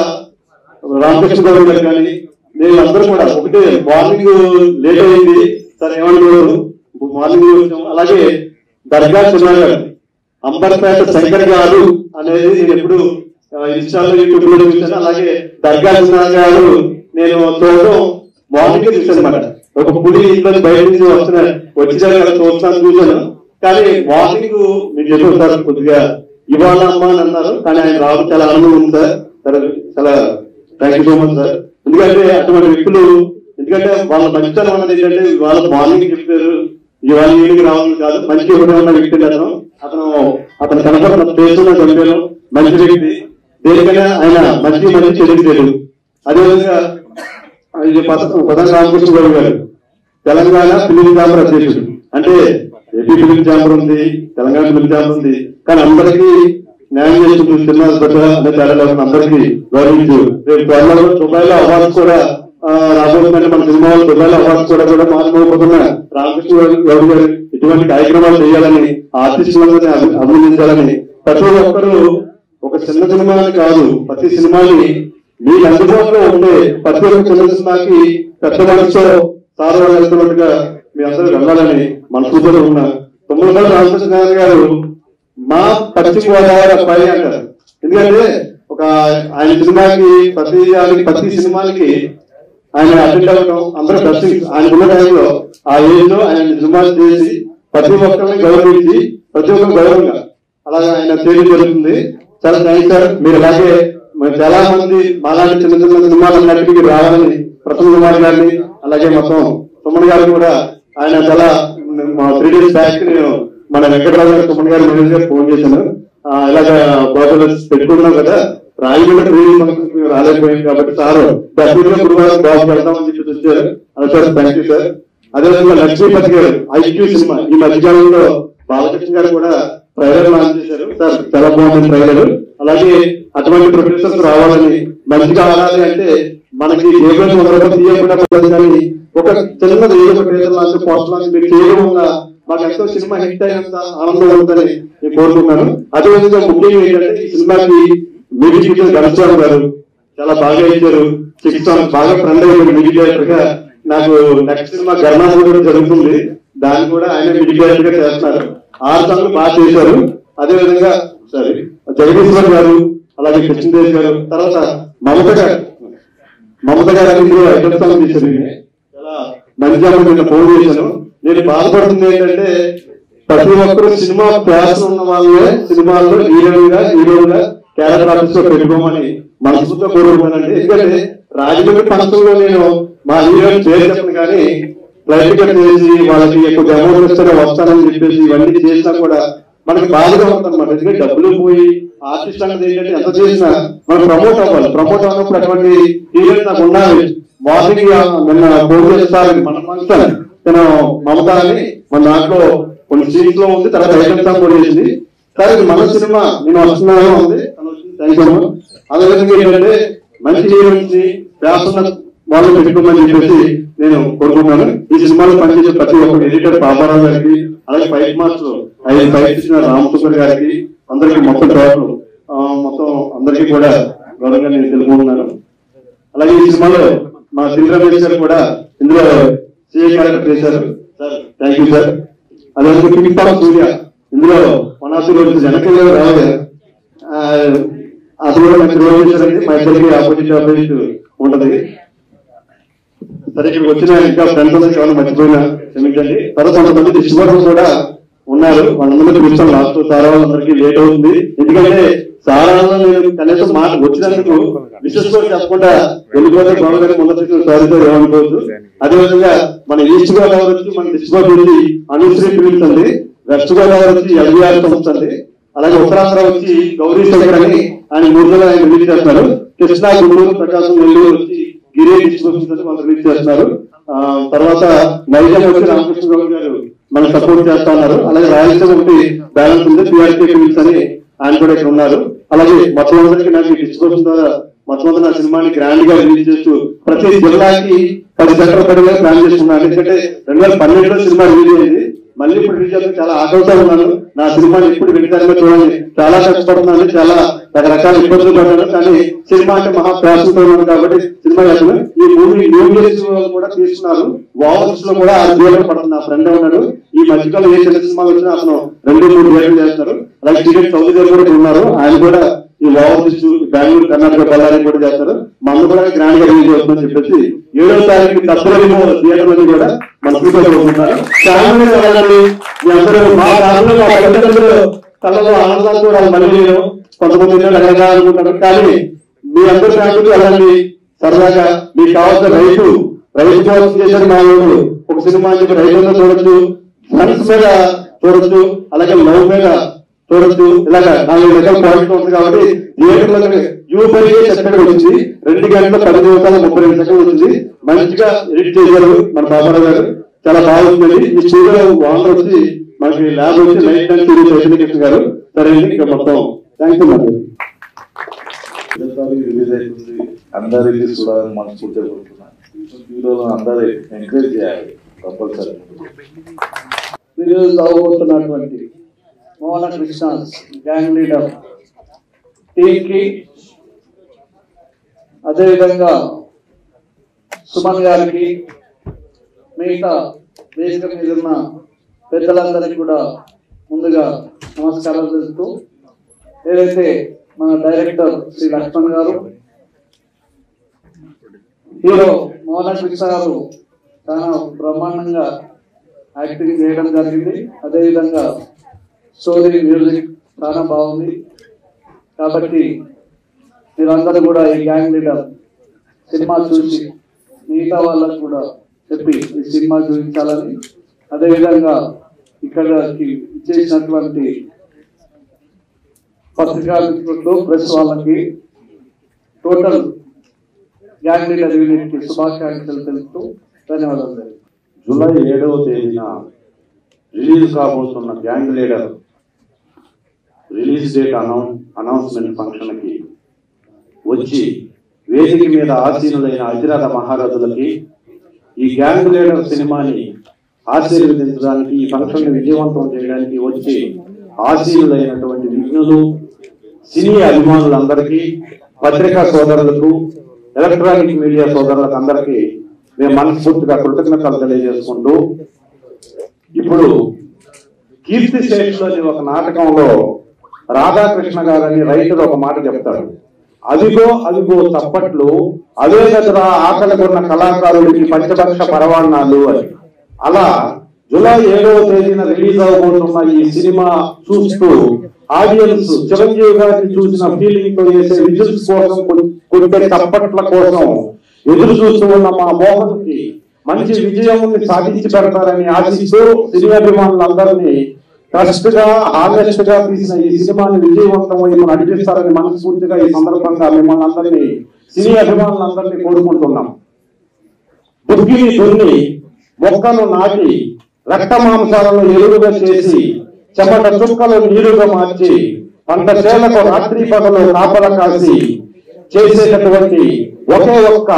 రామకృష్ణ గౌడ్ గారు కానీ వీళ్ళందరూ కూడా ఒకటే మార్నింగ్ లేట్ అయింది సరే ఏమంటారు మార్నింగ్ వచ్చాం అలాగే దర్గా చిన్న గారు అంబర్పేట శంకర్ గారు అనేది నేను ఎప్పుడు ఇన్స్టాలో యూట్యూబ్ లో చూసాను అలాగే దర్గా చిన్న గారు నేను చూడడం మార్నింగ్ చూసాను అనమాట ఒక పులి ఇంట్లో బయట నుంచి వస్తున్నా వచ్చిన కదా చూస్తాను చూశాను కానీ మార్నింగ్ మీరు చెప్పారు సార్ కొద్దిగా ఇవాళ అమ్మ అని అన్నారు కానీ ఆయన రావడం చాలా ఆనందం ఉంది సార్ సరే, చాలా thank you so much sir ఎందుకంటే అటువంటి వ్యక్తులు ఎందుకంటే వాళ్ళ మంచితనం అన్నది ఏంటంటే వాళ్ళ మార్నింగ్ చెప్పారు ఇవాళ ఈవినింగ్ రావాలని కాదు మంచి ఇవ్వడం ఉన్న వ్యక్తి అతను అతను అతను కనపడిన దేశంలో చంపారు మంచి వ్యక్తి దేనికైనా ఆయన మంచి మంచి చెడు తెలియదు అదేవిధంగా ఇది పద- పదం రామకృష్ణ గౌడ్ గారు తెలంగాణ ఫిలిం ఛాంబర్ అధ్యక్షుడు అంటే ఏపీ ఫిలిం ఛాంబర్ ఉంది తెలంగాణ ఫిలిం ఛాంబర్ ఉంది కానీ అందరికీ న్యాయం చేస్తూ సినిమా పెట్ట అనే తేడా లేకుండా అందరికీ గౌరవించు రేపు త్వరలో దుబాయ్లో అవార్డ్స్ కూడా ఆ, రాబోతుందంటే మన సినిమా దుబాయ్లో అవార్డ్స్ కూడా కూడా మార్చుకోబోతున్న రామకృష్ణ గౌడ్ గౌడ్ గారు ఇటువంటి కార్యక్రమాలు చేయాలని ఆర్టిస్టులందరినీ అభి- అభినందించాలని ప్రతి ఒక్కరూ ఒక చిన్న సినిమా అని కాదు ప్రతి సినిమాని మీకు అందుబాటులో ఉండే ప్రతి ఒక్క చిన్న సినిమాకి పెద్ద మనసుతో సార్ వాళ్ళు వెళ్తున్నట్టుగా మీ అందరూ వెళ్ళాలని మనస్ఫూర్తిగా ఉన్న తొమ్మిది సార్లు రామకృష్ణ గారు మా పశ్చిమ గోదావరి అబ్బాయి అంటారు ఎందుకంటే ఒక ఆయన సినిమాకి ప్రతి దానికి ప్రతి సినిమాలకి ఆయన అటెండ్ అవ్వడం అందరూ ప్రతి ఆయనకున్న టైంలో ఆ ఏజ్ లో ఆయన సినిమాలు చేసి ప్రతి ఒక్కరిని గౌరవించి ప్రతి ఒక్కరు గౌరవంగా అలాగే ఆయన చేయడం జరుగుతుంది చాలా థ్యాంక్స్ సార్ మీరు అలాగే మరి చాలా మంది మాలాంటి చిన్న చిన్న సినిమాలు అన్నిటికీ రావాలని ప్రసన్న కుమార్ గారిని అలాగే మొత్తం సుమన్ గారు కూడా ఆయన చాలా మా త్రీ డేస్ బ్యాక్ నేను మన వెంకటరావు గారు సుమన్ గారు మేనేజర్ గారు ఫోన్ చేశాను ఆ, ఇలాగ బాబు పెట్టుకున్నాం కదా రాయగడ రిలీజ్ మనకు రాలేకపోయింది కాబట్టి సార్ డబ్బులుగా గురువారం బాబు పెడతామని చెప్పి వచ్చారు అలా సార్ థ్యాంక్ యూ సార్ అదేవిధంగా లక్ష్మీపతి గారు ఐక్యూ సినిమా ఈ మధ్యకాలంలో బాలకృష్ణ గారు కూడా ట్రైలర్ లాంచ్ చేశారు సార్ చాలా బాగుంది ట్రైలర్ అలాగే అటువంటి ప్రొడ్యూసర్స్ రావాలని మంచిగా ఆడాలి అంటే మనకి జేబులో ఒక రూపాయి తీయకుండా పోలేదు కానీ ఒక చిన్న ఏదో ఒక ట్రైలర్ లాంటి పోస్ట్ లాంటి మీరు చేయడం వల్ల మాకు ఎంతో సినిమా హిట్ అయినంత ఆనందం ఉందని నేను కోరుకుంటున్నాను అదేవిధంగా ముఖ్యంగా ఏంటంటే ఈ సినిమాకి మ్యూజిక్ ఇచ్చిన గణస్వామి గారు చాలా బాగా ఇచ్చారు సిక్స్ సాంగ్స్ బాగా ఫ్రెండ్ అయ్యారు మ్యూజిక్ డైరెక్టర్ గా నాకు నెక్స్ట్ సినిమా గర్ణా కూడా జరుగుతుంది దాన్ని కూడా ఆయన మ్యూజిక్ డైరెక్టర్ గా చేస్తున్నారు ఆరు సాంగ్లు బాగా చేశారు అదే విధంగా సారీ జగదీశ్వర్ గారు అలాగే కృష్ణదేవ్ గారు తర్వాత మమత గారు మమత గారు ఇందులో ఐటమ్ సాంగ్ చేశారు ఈమె. చాలా మంచిగా నిన్న ఫోన్ చేశాను నేను బాధపడుతుంది ఏంటంటే ప్రతి ఒక్కరు సినిమా ప్యాషన్ ఉన్న వాళ్ళే సినిమాల్లో హీరోయిన్ గా హీరోయిన్ గా క్యారెక్టర్ ఆర్టిస్ట్ లో పెట్టుకోమని మనసుతో కోరుకున్నానండి ఎందుకంటే రాజమండ్రి పంచంలో నేను మా హీరోయిన్ పేరు చెప్పను కానీ ఫ్లైట్ టికెట్ చేసి వాళ్ళకి ఎక్కువ అమౌంట్ ఇస్తే వస్తానని చెప్పేసి ఇవన్నీ చేసినా కూడా మనకి బాధగా ఉంటుంది అనమాట ఎందుకంటే డబ్బులు పోయి ఆర్టిస్ట్ అనేది ఏంటంటే ఎంత చేసినా మనం ప్రమోట్ అవ్వాలి ప్రమోట్ అవ్వనప్పుడు అటువంటి ఈవెంట్ నాకు ఉండాలి మార్నింగ్ నిన్న ఫోన్ చేస్తారు మన ఫంక్షన్ నేను మమత అని మన దాంట్లో కొన్ని సీన్స్ లో ఉంది తర్వాత ఐటమ్ సాంగ్ కూడా చేసింది సరే ఇది మన సినిమా నేను వస్తున్నాను ఉంది తను వచ్చింది, థాంక్స్ అమ్మా. అదేవిధంగా ఏంటంటే మంచి ఈవెంట్స్ ని వ్యాసన వాళ్ళు పెట్టుకోమని చెప్పేసి నేను కోరుకుంటున్నాను ఈ సినిమాలో పనిచేసే ప్రతి ఒక్క ఎడిటర్ బాబారావు గారికి అలాగే ఫైట్ మాస్టర్ ఐదు ఫైట్ ఇచ్చిన రామసుందర్ గారికి అందరికీ మొత్తం టోటల్ ఆ, మొత్తం అందరికీ కూడా గౌరవంగా నేను తెలుపుకుంటున్నాను అలాగే ఈ సినిమాలో మా శ్రీ రమేష్ గారు కూడా ఇందులో సీఏ క్యారెక్టర్ చేశారు సార్ థ్యాంక్ యూ సార్ అలాగే పింక్ పాప్ సూర్య ఇందులో వన్ ఆఫ్ ది రోజు వెనక రావాలి ఆ, అతను కూడా మంచి రోల్ చేశారండి మా ఇద్దరికి ఆపోజిట్ ఆపోజిట్ ఉంటది సరే ఇక్కడికి వచ్చిన ఇంకా ఫ్రెండ్స్ అందరికి ఏమైనా మర్చిపోయినా క్షమించండి తర్వాత కొంతమంది డిస్ట్రిబ్యూటర్స్ కూడా ఉన్నారు వాళ్ళందరికీ పిలుస్తాం లాస్ట్ సారా వాళ్ళందరికీ లేట్ అవుతుంది ఎందుకంటే సారా నేను కనీసం మాట వచ్చినందుకు విశేష కూడా చెప్పకుండా వెళ్ళిపోతే బాగుందని ముందు సారీతో ఏమనుకోవచ్చు అదేవిధంగా మన ఈస్ట్ గోదావరి వచ్చి మన డిస్ట్రిబ్యూటర్ వచ్చి అనుశ్రీ ఫిలిమ్స్ అండి వెస్ట్ గోదావరి వచ్చి ఎల్బీఆర్ సంస్థ అండి అలాగే ఉత్తరాంధ్ర వచ్చి గౌరీ శంకర్ అని ఆయన మూడు నెలలు ఆయన రిలీజ్ చేస్తున్నారు కృష్ణా గుంటూరు ప్రకాశం నెల్లూరు వచ్చి గిరి డిస్ట్రిబ్యూషన్స్ అని వాళ్ళు రిలీజ్ చేస్తున్నారు ఆ, తర్వాత నైజాం వచ్చి రామకృష్ణ గౌడ్ గారు మనకు సపోర్ట్ చేస్తా ఉన్నారు అలాగే రాయలసీమ ఒకటి బ్యాలెన్స్ ఉంది పిఆర్టీ ఫిల్మ్స్ అని ఆయన కూడా ఇక్కడ ఉన్నారు అలాగే మొత్తం అందరికీ నాకు డిస్ట్రిబ్యూషన్ ద్వారా మొత్తం అంతా నా సినిమాని గ్రాండ్ గా రిలీజ్ చేస్తూ ప్రతి జిల్లాకి పది సెంటర్ పడిగా ప్లాన్ చేసుకున్నాను ఎందుకంటే రెండు వేల పన్నెండులో సినిమా రిలీజ్ అయింది మళ్ళీ ఇప్పుడు రిలీజ్ చేస్తే చాలా ఆకలితో ఉన్నాను నా సినిమాని ఎప్పుడు వెంటనే చూడండి చాలా కష్టపడుతున్నాను చాలా రకరకాల ఇబ్బందులు పడ్డాను కానీ సినిమా అంటే మహా ప్యాషన్తో ఉన్నాను కాబట్టి సినిమా చేస్తాను ఈ మూవీ న్యూస్ కూడా తీసుకున్నారు వావర్స్ లో కూడా ఆరు థియేటర్ పడుతుంది నా ఫ్రెండ్ ఉన్నాడు ఈ మధ్యకాలం ఏ చిన్న సినిమా వచ్చినా అతను రెండు మూడు థియేటర్లు చేస్తారు అలాగే టికెట్ చౌదరి గారు కూడా ఇక్కడ ఉన్నారు ఆయన కూడా ఈ ఓవర్సీస్ బెంగళూరు కర్ణాటక బళ్ళారి కూడా చేస్తారు మన కూడా గ్రాండ్ గా రిలీజ్ అవుతుందని చెప్పేసి ఏడో తారీఖు తప్పలేమో థియేటర్ లో కూడా మన ప్రిపేర్ అవుతున్నారు చాలా మంది వెళ్ళండి మీ అందరూ మా ఫ్యామిలీ మా తల్లిదండ్రులు కళ్ళలో ఆనందాలు కూడా మళ్ళీ నేను కొంతమంది ఇళ్ళు వెళ్ళాలనుకుంటారు కానీ మీ అందరి ఫ్యామిలీ వెళ్ళండి సరదాగా మీకు కావాల్సిన రైతు రైతు కోసం చేశారు మా ఊరు ఒక సినిమా అని చెప్పి రైతుల్లో చూడొచ్చు ఫ్రెండ్స్ మీద చూడొచ్చు అలాగే లవ్ మీద చూడొచ్చు ఇలాగ నాలుగు రకాల పాయింట్లు ఉంటుంది కాబట్టి థియేటర్లో యూపరిగే సెకండ్ వచ్చింది రెండు గంటల పది నిమిషాలు ముప్పై రెండు సెకండ్లు వచ్చింది మంచిగా ఎడిట్ చేశారు మన బాబారావు గారు చాలా బాగుందండి ఈ స్టూడియో ఓనర్ వచ్చి మనకి ల్యాబ్ వచ్చి లైట్ అండ్ సిరీస్ చైతన్య గారు సరే అండి ఇంకా మొత్తం థ్యాంక్ యూ మేడం తారీఖు రిలీజ్ అవుతుంది అందరు రిలీజ్ చూడాలని మనస్ఫూర్తిగా కోరుతున్నాను హీరోలు అందరూ ఎంకరేజ్ చేయాలి కంపల్సరీ రిలీజ్ అవబోతున్నటువంటి మోహన కృష్ణ గ్యాంగ్ లీడర్ టీంకి అదేవిధంగా సుమన్ గారికి మిగతా వేదిక మీద ఉన్న పెద్దలందరికీ కూడా ముందుగా నమస్కారాలు తెలుస్తూ ఏదైతే మన డైరెక్టర్ శ్రీ లక్ష్మణ్ గారు హీరో మోహన కృష్ణ గారు చాలా బ్రహ్మాండంగా యాక్టింగ్ చేయడం జరిగింది అదేవిధంగా స్టోరీ మ్యూజిక్ చాలా బాగుంది కాబట్టి మీరందరూ కూడా ఈ గ్యాంగ్ లీడర్ సినిమా చూసి మిగతా వాళ్ళకు కూడా చెప్పి ఈ సినిమా చూపించాలని అదేవిధంగా ఇక్కడికి ఇచ్చేసినటువంటి పత్రికా మిత్రులు ప్రెస్ వాళ్ళకి టోటల్ గ్యాంగ్ లీడర్ యూనిట్ కి శుభాకాంక్షలు తెలుపుతూ ధన్యవాదాలు తెలియజేస్తున్నాను. జూలై ఏడవ తేదీన రిలీజ్ కాబోతున్న gang leader release date announce announcement function కి వచ్చి వేదిక మీద ఆసీనులైన అతిరథ మహారథులకి ఈ గ్యాంగ్ లీడర్ సినిమాని ఆశీర్వదించడానికి ఈ ఫంక్షన్ ని విజయవంతం చేయడానికి వచ్చి ఆసీనులైనటువంటి విఘ్నులు సినీ అభిమానులందరికీ పత్రికా సోదరులకు ఎలక్ట్రానిక్ మీడియా సోదరులకు అందరికీ మేము మనస్ఫూర్తిగా కృతజ్ఞతలు తెలియజేసుకుంటూ ఇప్పుడు కీర్తి లోని ఒక నాటకంలో రాధాకృష్ణ గారని రైటర్ ఒక మాట చెప్తారు అదిగో అదిగో చప్పట్లు అదే కదరా ఆకలి కొన్న కళాకారుడికి పంచపక్ష పరవాణాలు అని అలా జూలై ఏడవ తేదీన రిలీజ్ అవబోతున్న ఈ సినిమా చూస్తూ ఆడియన్స్ చిరంజీవి గారిని చూసిన ఫీలింగ్ తో చేసే విజిల్స్ కోసం కొ- కొట్టే చప్పట్ల కోసం ఎదురు చూస్తూ ఉన్న మా మోహన్ కి మంచి విజయం సాధించి పెడతారని ఆశిస్తూ సినీ అభిమానులందరినీ ట్రస్ట్ గా ఆగస్ట్ గా తీసిన ఈ సినిమాని విజయవంతం వైపు నడిపిస్తారని మనస్ఫూర్తిగా ఈ సందర్భంగా మిమ్మల్ని అందరినీ సినీ అభిమానులందరినీ కోరుకుంటున్నాం బుద్ధిని దున్ని మొక్కను నాటి రక్త మాంసాలను ఎరువుగా చేసి చెమట చుక్కలు నీరుగా మార్చి పంట చేలకు రాత్రి పగలు కాపల కాసి చేసేటటువంటి ఒకే ఒక్క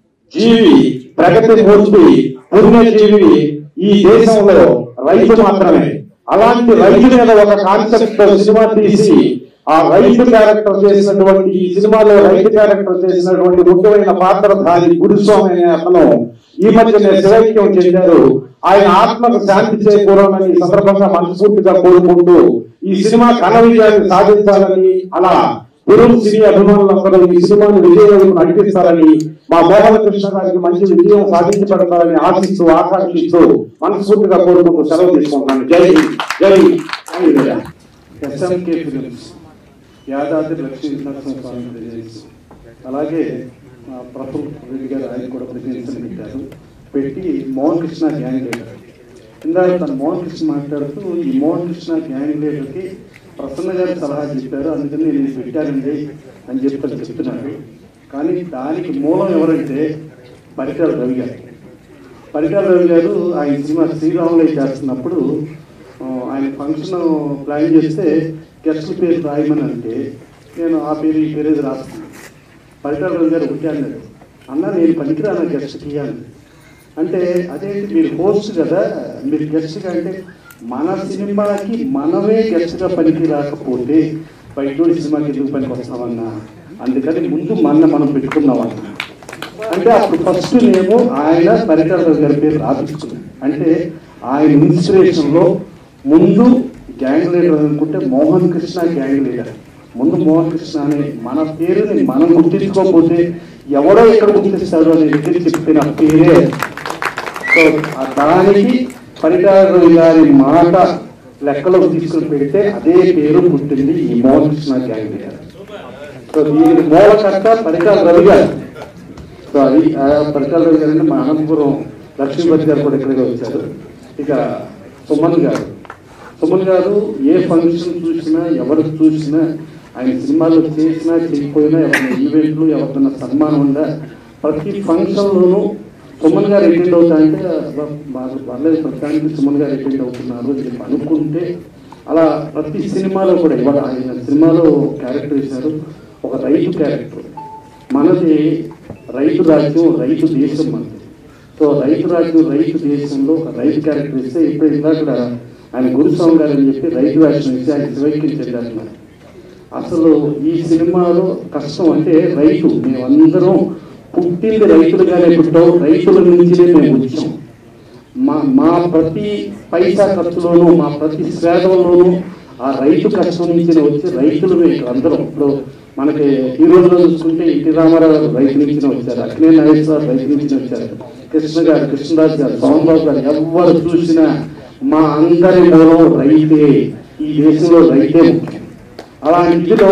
జీవి ప్రగతి మూర్తి పుణ్యజీవి ఈ దేశంలో రైతు మాత్రమే అలాంటి రైతు మీద ఒక కాన్సెప్ట్ తో సినిమా తీసి ఆ రైతు క్యారెక్టర్ చేసినటువంటి ఈ సినిమాలో రైతు క్యారెక్టర్ చేసినటువంటి ముఖ్యమైన పాత్రధారి గురుస్వామి అనే అతను ఈ మధ్యనే శివైక్యం చెందారు ఆయన ఆత్మకు శాంతి చేకూరాలని ఈ సందర్భంగా మనస్ఫూర్తిగా కోరుకుంటూ ఈ సినిమా ఘన విజయాన్ని సాధించాలని అలా గురువు సినీ అభిమానులందరూ ఈ సినిమాను విజయం నడిపిస్తారని మా మోహన కృష్ణ గారికి మంచి విజయం సాధించి పెడతారని ఆశిస్తూ ఆకాంక్షిస్తూ మనస్ఫూర్తిగా కోరుకుంటూ సెలవు తీసుకుంటున్నాను జై జై జై SMK films Yadadri Lakshmi Narasimha Swamy presence అలాగే ఆ, ప్రఫుల్ రెడ్డి గారు ఆయన కూడా ప్రజెన్స్ పెట్టారు పెట్టి మోహన్ కృష్ణ గ్యాంగ్ లీడర్ ఇందాక తను మోహన్ కృష్ణ మాట్లాడుతూ ఈ మోహన్ కృష్ణ గ్యాంగ్ లీడర్కి ప్రసన్న గారు సలహా చెప్పారు అందుకని నేను ఇది పెట్టానండి అని చెప్పి తను చెప్తున్నారు కానీ దానికి మూలం ఎవరంటే పరికర రవి గారు పరికర రవి గారు ఆయన సినిమా శ్రీరాములే చేస్తున్నప్పుడు ఆ, ఆయన ఫంక్షన్ ప్లాన్ చేస్తే గెస్ట్ పేరు రాయమని అంటే నేను ఆ పేరు ఈ పేరు ఏది రాస్తాను పరికర రవి గారు ఒకటి అన్నాడు అన్న నేను పనికిరాను గెస్ట్కి అని అంటే అదేంటి మీరు హోస్ట్ కదా మీరు గెస్ట్గా అంటే మన సినిమాకి మనమే గెస్ట్గా పనికి రాకపోతే బయట సినిమాకి ఎందుకు పనికి వస్తామన్నా అందుకని ముందు మన మనం పెట్టుకున్నామన్నా అంటే అప్పుడు ఫస్ట్ మేము ఆయన పరికరాల గారి పేరు రాపించుకున్నాం అంటే ఆయన ఇన్స్పిరేషన్ లో ముందు గ్యాంగ్ లీడర్ అనుకుంటే మోహన్ కృష్ణ గ్యాంగ్ లీడర్ ముందు మోహన్ కృష్ణ అనే మన పేరుని మనం గుర్తించుకోకపోతే ఎవడో ఎక్కడ గుర్తిస్తాడు అని ఎదురు చెప్పిన పేరే సో ఆ దానికి పరికరాల గారి మాట లెక్కలోకి తీసుకుని పెడితే అదే పేరు పుట్టింది ఈ Mohan Krishna gang leader so దీనికి మూలకర్త పరికరాల రవి గారు సో అది ఆ పరికరాల రవి గారు అంటే మా అనంతపురం లక్ష్మీపతి గారు కూడా ఇక్కడికి వచ్చారు ఇక సుమన్ గారు సుమన్ గారు ఏ ఫంక్షన్ చూసినా ఎవరు చూసినా ఆయన సినిమాలు చేసినా చేయకపోయినా ఎవరైనా ఈవెంట్లు ఎవరికైనా సన్మానం ఉందా ప్రతి ఫంక్షన్లోనూ సుమన్ గారు అటెండ్ అవుతా అంటే బాగా పర్లేదు ప్రతిదానికి సుమన్ గారు అటెండ్ అవుతున్నారు అని చెప్పి అనుకుంటే అలా ప్రతి సినిమాలో కూడా ఇవాళ ఆయన సినిమాలో క్యారెక్టర్ ఇచ్చారు ఒక రైతు క్యారెక్టర్ మనది రైతు రాజ్యం రైతు దేశం మనది సో రైతు రాజ్యం రైతు దేశంలో ఒక రైతు క్యారెక్టర్ ఇస్తే ఇప్పుడు ఇందాక ఆయన గురుస్వామి గారు అని చెప్పి రైతు రాజ్యం ఇస్తే ఆయన శివైక్యం చెందారు అసలు ఈ సినిమాలో కష్టం అంటే రైతు మేమందరం పుట్టింది రైతులుగానే పుట్టాం రైతుల నుంచినే మేము వచ్చాం మా మా ప్రతి పైసా ఖర్చులోనూ మా ప్రతి స్వేదంలోనూ ఆ రైతు కష్టం నుంచి వచ్చి రైతులు ఇక్కడ అందరం ఇప్పుడు మనకి ఈ రోజులో చూసుకుంటే ఎన్టీ రామారావు గారు రైతు నుంచి వచ్చారు అక్నే నాగేశ్వర రైతు నుంచి వచ్చారు కృష్ణ గారు కృష్ణరాజు గారు సోమబాబు గారు ఎవరు చూసినా మా అందరి మూలం రైతే ఈ దేశంలో రైతే ముఖ్యం అలాంటిలో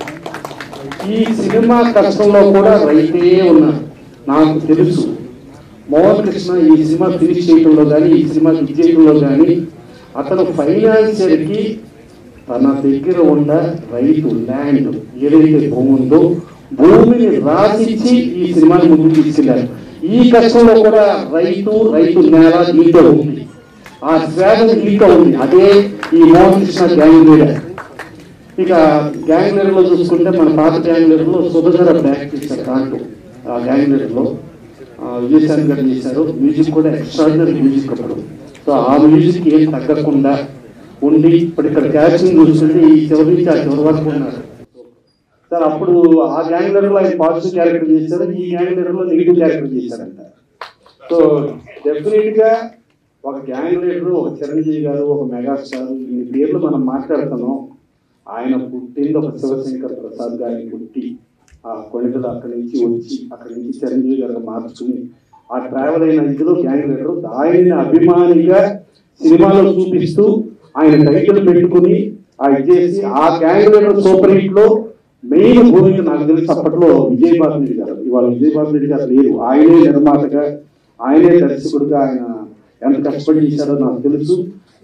ఈ సినిమా కష్టంలో కూడా రైతే ఉన్నారు నాకు తెలుసు మోహన్ కృష్ణ ఈ సినిమా ఫినిష్ చేయడంలో కానీ ఈ సినిమా ఫినిష్ చేయడంలో కానీ అతను ఫైనాన్షియల్ కి తన దగ్గర ఉన్న రైతు ల్యాండ్ ఏదైతే భూమి ఉందో భూమిని రాసిచ్చి ఈ సినిమాని ముందుకు తీసుకెళ్లారు ఈ కష్టంలో కూడా రైతు రైతు నేల నీతో ఉంది ఆ స్వేదం నీతో ఉంది అదే ఈ మోహన్ కృష్ణ గ్యాంగ్ లీడర్ ఇక గ్యాంగ్ లీడర్ లో చూసుకుంటే మన పాత గ్యాంగ్ లీడర్ లో సుభద్ర బ్యాక్ చేశారు దాంట్లో ఆ గ్యాంగ్ లీడర్ లో ఆ, విజయశాంతి గారు చేశారు మ్యూజిక్ కూడా ఎక్స్ట్రాడినరీ మ్యూజిక్ అప్పుడు సో ఆ మ్యూజిక్ ఏం తగ్గకుండా ఉండి ఇప్పుడు ఇక్కడ క్యాచింగ్ చూస్తుంటే ఈ చివరి నుంచి ఆ చివరి వరకు ఉన్నారు సార్ అప్పుడు ఆ గ్యాంగ్ లీడర్ లో ఆయన పాజిటివ్ క్యారెక్టర్ చేశారు ఈ గ్యాంగ్ లీడర్ లో నెగిటివ్ క్యారెక్టర్ చేశారంట సో డెఫినెట్ గా ఒక గ్యాంగ్ లీడర్ ఒక చిరంజీవి గారు ఒక మెగాస్టార్ ఇన్ని పేర్లు మనం మాట్లాడుతున్నాం ఆయన పుట్టింది ఒక శివశంకర్ ప్రసాద్ గారిని పుట్టి ఆ కొణిదలు అక్కడి నుంచి వచ్చి అక్కడి నుంచి చిరంజీవి గారు మార్చుకుని ఆ ట్రావెల్ అయిన ఇదిలో గ్యాంగ్ లీడర్ ఆయన్ని అభిమానిగా సినిమాలో చూపిస్తూ ఆయన టైటిల్ పెట్టుకుని ఆ ఇది చేసి ఆ గ్యాంగ్ లీడర్ సూపర్ హిట్ లో మెయిన్ భూమిక నాకు తెలిసి అప్పట్లో విజయ్ బాబు గారు ఇవాళ విజయ్ బాబు రెడ్డి గారు లేరు ఆయనే నిర్మాతగా ఆయనే దర్శకుడుగా ఆయన ఎంత కష్టపడి చేశారో నాకు తెలుసు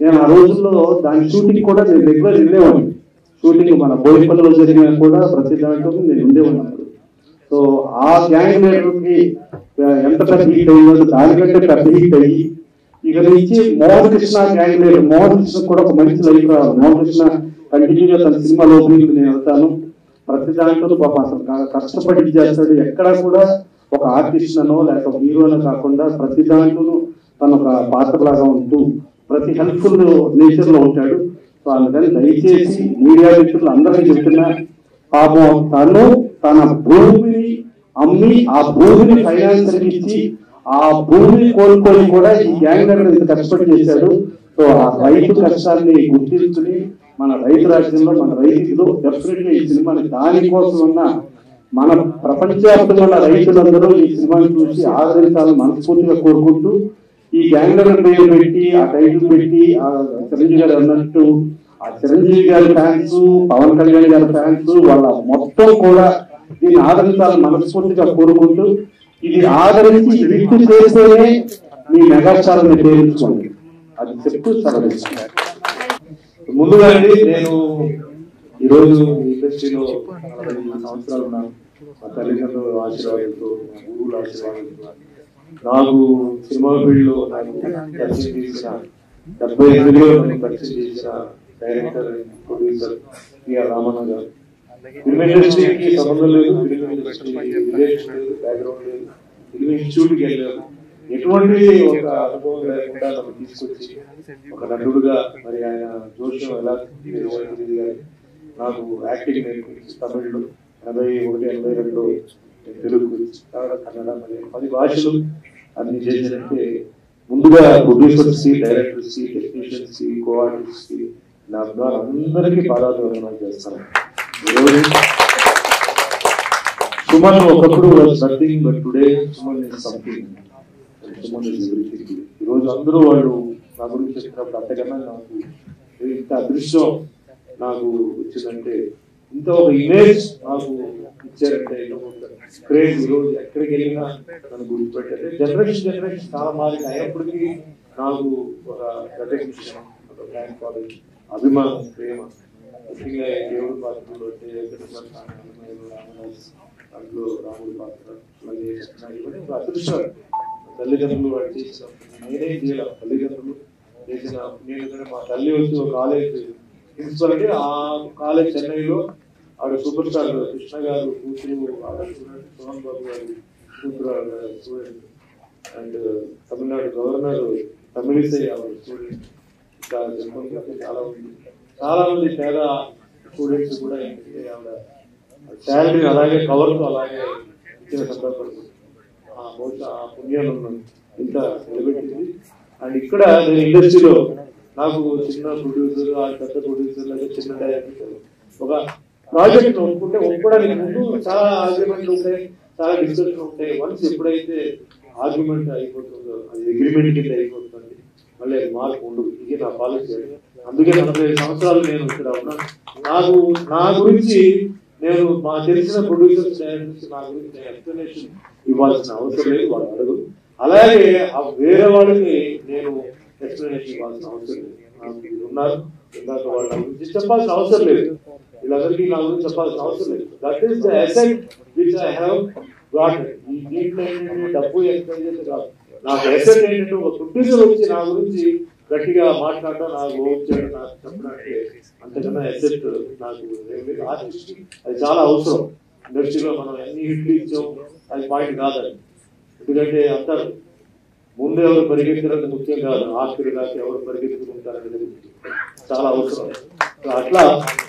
నేను ఆ రోజుల్లో దాని షూటింగ్ కూడా నేను రెగ్యులర్ వెళ్ళేవాడిని షూటింగ్ మన బోయిపల్లిలో జరిగినా కూడా ప్రతి దాంట్లో నేను ఉండేవాడిని సో ఆ గ్యాంగ్ లీడర్కి ఎంత పెద్ద హీట్ అయ్యిందో దానికంటే పెద్ద హీట్ అయ్యి ఇక నుంచి మోహన్ కృష్ణ గ్యాంగ్ లీడర్ మోహన్ కృష్ణ కూడా ఒక మంచి లైఫ్ రావాలి మోహన్ కృష్ణ కంటిన్యూగా తన సినిమాలో ఓపెనింగ్ నేను వెళ్తాను ప్రతి దాంట్లో పాప అసలు కా- కష్టపడి చేస్తాడు ఎక్కడ కూడా ఒక ఆర్టిస్ట్ అనో లేకపోతే హీరోనో కాకుండా ప్రతి దాంట్లోనూ తను ఒక పాత్రలాగా ఉంటూ ప్రతి హెల్ప్ఫుల్ నేచర్ లో ఉంటాడు సో అందుకని దయచేసి మీడియా మిత్రులు అందరికీ చెప్తున్నా పాపం తను తన భూమిని అమ్మి ఆ భూమిని ఫైనాన్సర్ ఇచ్చి ఆ భూమిని కోలుకొని కూడా ఈ గ్యాంగ్ అనేది ఇంత కష్టపడి చేశాడు సో ఆ రైతు కష్టాన్ని గుర్తించుకుని మన రైతు రాజ్యంలో మన రైతులు డెఫినెట్ గా ఈ సినిమాని దానికోసం ఉన్న మన ప్రపంచవ్యాప్తంగా ఉన్న రైతులందరూ ఈ సినిమాని చూసి ఆదరించాలని మనస్ఫూర్తిగా కోరుకుంటూ ఈ గ్యాంగ్లర్ పేరు పెట్టి ఆ టైటిల్ పెట్టి ఆ చిరంజీవి గారు అన్నట్టు ఆ చిరంజీవి గారి ఫ్యాన్స్ పవన్ కళ్యాణ్ గారి ఫ్యాన్స్ వాళ్ళ మొత్తం కూడా దీన్ని ఆదరించాలని మనస్ఫూర్తిగా కోరుకుంటూ ఇది ఆదరించి హిట్ చేస్తేనే మీ మెగాస్టార్ పేరించుకోండి అది చెప్తూ సెలవు ముందుగా అండి నేను ఈరోజు ఈ ఇండస్ట్రీలో నలభై ఐదు సంవత్సరాలు ఉన్నాను మా తల్లిదండ్రుల ఆశీర్వాదంతో మా గురువుల ఆశీర్వాదంతో నాకు సినిమా ఫీల్డ్ లో నాకు పరిచయం చేసిన డెబ్బై ఎనిమిదిలో నన్ను పరిచయం చేసిన డైరెక్టర్ ప్రొడ్యూసర్ పిఆర్ రామన్న గారు ఫిల్మ్ ఇండస్ట్రీకి సంబంధం లేదు ఫిల్మ్ ఇండస్ట్రీ రిలేషన్ లేదు బ్యాక్గ్రౌండ్ లేదు ఫిల్మ్ ఇన్స్టిట్యూట్కి వెళ్ళాను ఎటువంటి ఒక అనుభవం లేకుండా నన్ను తీసుకొచ్చి ఒక నటుడుగా మరి ఆయన జోష్యం ఎలా తెలియదు కానీ నాకు యాక్టింగ్ నేర్పించి తమిళ్లో ఎనభై ఒకటి ఎనభై రెండు తెలుగు కన్నడ కన్నడ మరి పది భాషలు అన్ని చేసినట్టే ముందుగా ప్రొడ్యూసర్స్ కి డైరెక్టర్స్ కి టెక్నీషియన్స్ కి కోఆర్డినేటర్స్ కి నా ద్వారా అందరికీ పాదాభివందనం చేస్తాను ఈరోజు సుమన్ ఒకప్పుడు nothing but today Suman is something Suman is everything ఈ రోజు అందరూ వాళ్ళు నా గురించి చెప్పినప్పుడు అంతకన్నా నాకు ఇంత అదృష్టం నాకు వచ్చిందంటే ఇంత ఒక ఇమేజ్ నాకు ఇచ్చారంటే క్రేజ్ ఈ రోజు ఎక్కడికి వెళ్ళినా నన్ను గుర్తుపెట్టారు జనరేషన్ జనరేషన్ చాలా మారింది అయినప్పటికీ నాకు ఒక recognition, ఒక బ్యాంక్ కాలేజ్ అభిమానం ప్రేమ ముఖ్యంగా దేవుడి పాత్రలు అంటే వెంకటేశ్వర స్వామి, అన్నమయ్య, రామదాస్, అందులో రాముడి పాత్ర అలాగే సత్యనారాయణ ఇవన్నీ ఒక అదృష్టం తల్లిదండ్రులు వాడు చేసిన నేనే చేయాలి తల్లిదండ్రులు చేసిన నేను కూడా మా తల్లి వచ్చి ఒక కాలేజ్ ప్రిన్సిపల్ అంటే ఆ కాలేజ్ చెన్నైలో ఆవిడ సూపర్ స్టార్ కృష్ణ గారు కూతురు ఆవిడ స్టూడెంట్ సోహన్ బాబు గారు కూతురు ఆవిడ student and Tamil Nadu governor Tamilisai ఆవిడ స్టూడెంట్ ఇంకా చెప్పాలంటే చాలా ఉంది చాలా మంది పేద స్టూడెంట్స్ కూడా ఏంటంటే ఆవిడ శాలరీ అలాగే కవర్ తో అలాగే ఇచ్చిన సందర్భాలు ఆ బహుశా ఆ పుణ్యాలు ఇంత నిలబెట్టింది అండ్ ఇక్కడ నేను ఇండస్ట్రీలో నాకు చిన్న ప్రొడ్యూసర్ ఆ పెద్ద ప్రొడ్యూసర్ లేదా చిన్న డైరెక్టర్ ఒక ప్రాజెక్ట్ ఒప్పుకుంటే ఒప్పుకోవడానికి ముందు చాలా ఆర్గ్యుమెంట్లు ఉంటాయి చాలా డిస్కషన్ ఉంటాయి వన్స్ ఎప్పుడైతే ఆర్గ్యుమెంట్ అయిపోతుందో అది అగ్రిమెంట్ కింద అయిపోతుంది మళ్ళీ అది మార్పు ఉండదు ఇది నా పాలసీ అందుకే నలభై ఐదు సంవత్సరాలు నేను ఇక్కడ ఉన్నాను నాకు నా గురించి నేను మా తెలిసిన ప్రొడ్యూసర్స్ డైరెక్టర్స్ నా గురించి నేను ఎక్స్ప్లెనేషన్ ఇవ్వాల్సిన అవసరం లేదు వాళ్ళు అడగదు అలాగే ఆ వేరే వాళ్ళకి నేను ఎక్స్ప్లెనేషన్ ఇవ్వాల్సిన అవసరం లేదు నాకు వీళ్ళు ఉన్నారు ఇందాక వాళ్ళ గురించి చెప్పాల్సిన అవసరం లేదు వీళ్ళందరికీ నా గురించి చెప్పాల్సిన అవసరం లేదు that is the asset which I have got ఈ దీంట్లో ఏంటంటే డబ్బు ఎక్స్ప్లెయిన్ చేస్తే కాదు నాకు అసెట్ ఏంటంటే ఒక ప్రొడ్యూసర్ వచ్చి నా గురించి గట్టిగా మాట్లాడడం నాకు ఓట్ చేయడం నాకు చెప్పడానికి అంతకన్నా అసెట్ నాకు ఏం లేదు. ఆర్టిస్ట్ కి అది చాలా అవసరం ఇండస్ట్రీలో మనం ఎన్ని హిట్లు ఇచ్చాం అది పాయింట్ కాదని ఎందుకంటే అంటారు ముందు ఎవరు పరిగెత్తినది ముఖ్యం కాదు ఆఖరి దాకా ఎవరు పరిగెత్తుకుంటారనేది చాలా అవసరం సో అట్లా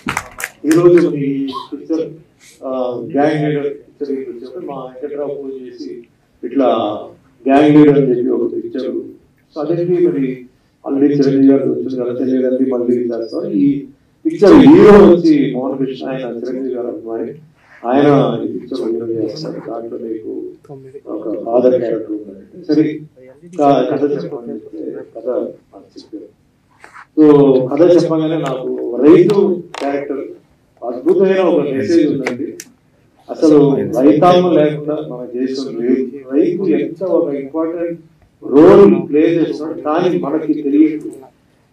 ఈరోజు ఈ పిక్చర్ గ్యాంగ్ లీడర్ పిక్చర్ వచ్చేప్పుడు మా వెంకట్రావు ఫోన్ చేసి ఇట్లా గ్యాంగ్ లీడర్ అని చెప్పి ఒక పిక్చర్ సో అదేంటి మరి ఆల్రెడీ చిరంజీవి గారు వచ్చింది కదా తెలియదండి మళ్ళీ చేస్తాం ఈ పిక్చర్ హీరో వచ్చి మోహన్ కృష్ణ ఆయన చిరంజీవి గారు అభిమాని ఆయన ఈ పిక్చర్ హీరో చేస్తారు దాంట్లో మీకు ఒక ఫాదర్ క్యారెక్టర్ ఉంది సరే క- కథ చెప్పండి అంటే కథ నాకు చెప్పారు సో కథ చెప్పగానే నాకు రైతు క్యారెక్టర్ అద్భుతమైన ఒక మెసేజ్ ఉందండి అసలు రైతాంగం లేకుండా మన దేశం లేదు రైతు ఎంత ఒక ఇంపార్టెంట్ రోల్ ప్లే చేస్తున్నాడు కానీ మనకి తెలియదు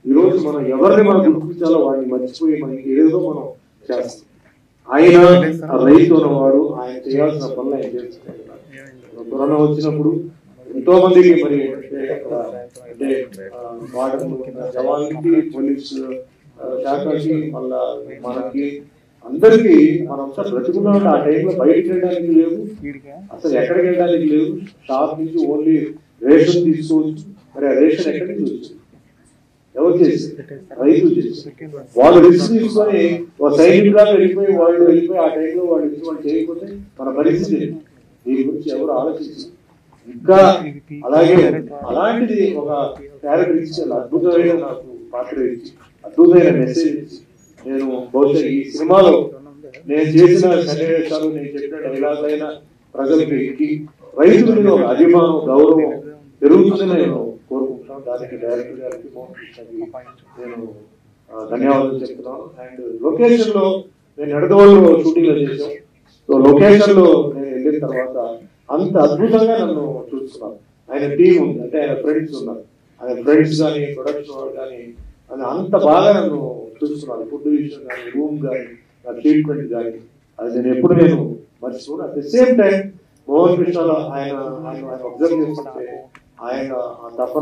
ఈ రోజు మనం ఎవరిని మనం గుర్తించాలో వాడిని మర్చిపోయి మనకి ఏదో మనం చేస్తాం ఆయన ఆ రైతు ఉన్నవాడు ఆయన చేయాల్సిన పనులు ఆయన చేస్తున్నాడు కరోనా వచ్చినప్పుడు ఎంతో మందికి మరి అంటే అక్కడ అంటే ఆ, వార్డన్ జవాన్కి పోలీస్ ఆ, శాఖకి మళ్ళా మనకి అందరికి మనం ఒకసారి బ్రతుకున్నాం ఆ టైంలో బయటకు వెళ్ళడానికి లేవు అసలు ఎక్కడికి వెళ్ళడానికి లేవు షాప్ నుంచి ఓన్లీ రేషన్ తీసుకోవచ్చు మరి ఆ రేషన్ ఎక్కడి నుంచి వచ్చింది ఎవరు చేసి రైతులు చేసి వాళ్ళు రిస్క్ తీసుకొని ఒక సైనికులాగా వెళ్ళిపోయి వాళ్ళు వెళ్ళిపోయి ఆ టైంలో వాళ్ళు ఇచ్చి వాళ్ళు చేయకపోతే మన పరిస్థితి ఏంటి? దీని గురించి ఎవరు ఆలోచించారు ఇంకా అలాగే అలాంటిది ఒక క్యారెక్టర్ ఇచ్చి చాలా అద్భుతమైన నాకు పాత్ర ఇచ్చి అద్భుతమైన మెసేజ్ ఇచ్చి నేను బహుశా ఈ సినిమాలో నేను చేసిన సన్నివేశాలు నేను చెప్పిన డైలాగులైన ప్రజలకు ఎక్కి రైతుల మీద ఒక అభిమానం గౌరవం పెరుగుతుందని నేను కోరుకుంటున్నాను దానికి డైరెక్టర్ గారికి మోహన్ కృష్ణకి నేను ఆ, ధన్యవాదాలు చెప్తున్నాను అండ్ లొకేషన్ లో నేను ఎడదవాళ్ళు షూటింగ్ లో చేశాం సో లొకేషన్ లో నేను వెళ్ళిన తర్వాత అంత అద్భుతంగా నన్ను చూస్తున్నాను ఆయన టీం ఉంది అంటే ఆయన ఫ్రెండ్స్ ఉన్నారు ఆయన ఫ్రెండ్స్ కానీ ప్రొడక్షన్ వాళ్ళు కానీ అది అంత బాగా నన్ను చూస్తున్నారు ఫుడ్ విషయం కానీ రూమ్ కానీ నా ట్రీట్మెంట్ కానీ అది నేను ఎప్పుడు నేను మర్చిపోను at the same time Mohan కృష్ణలో ఆయన ఆయన ఆయన అబ్జర్వ్ చేస్తుంటే ఆయన ఆ తపన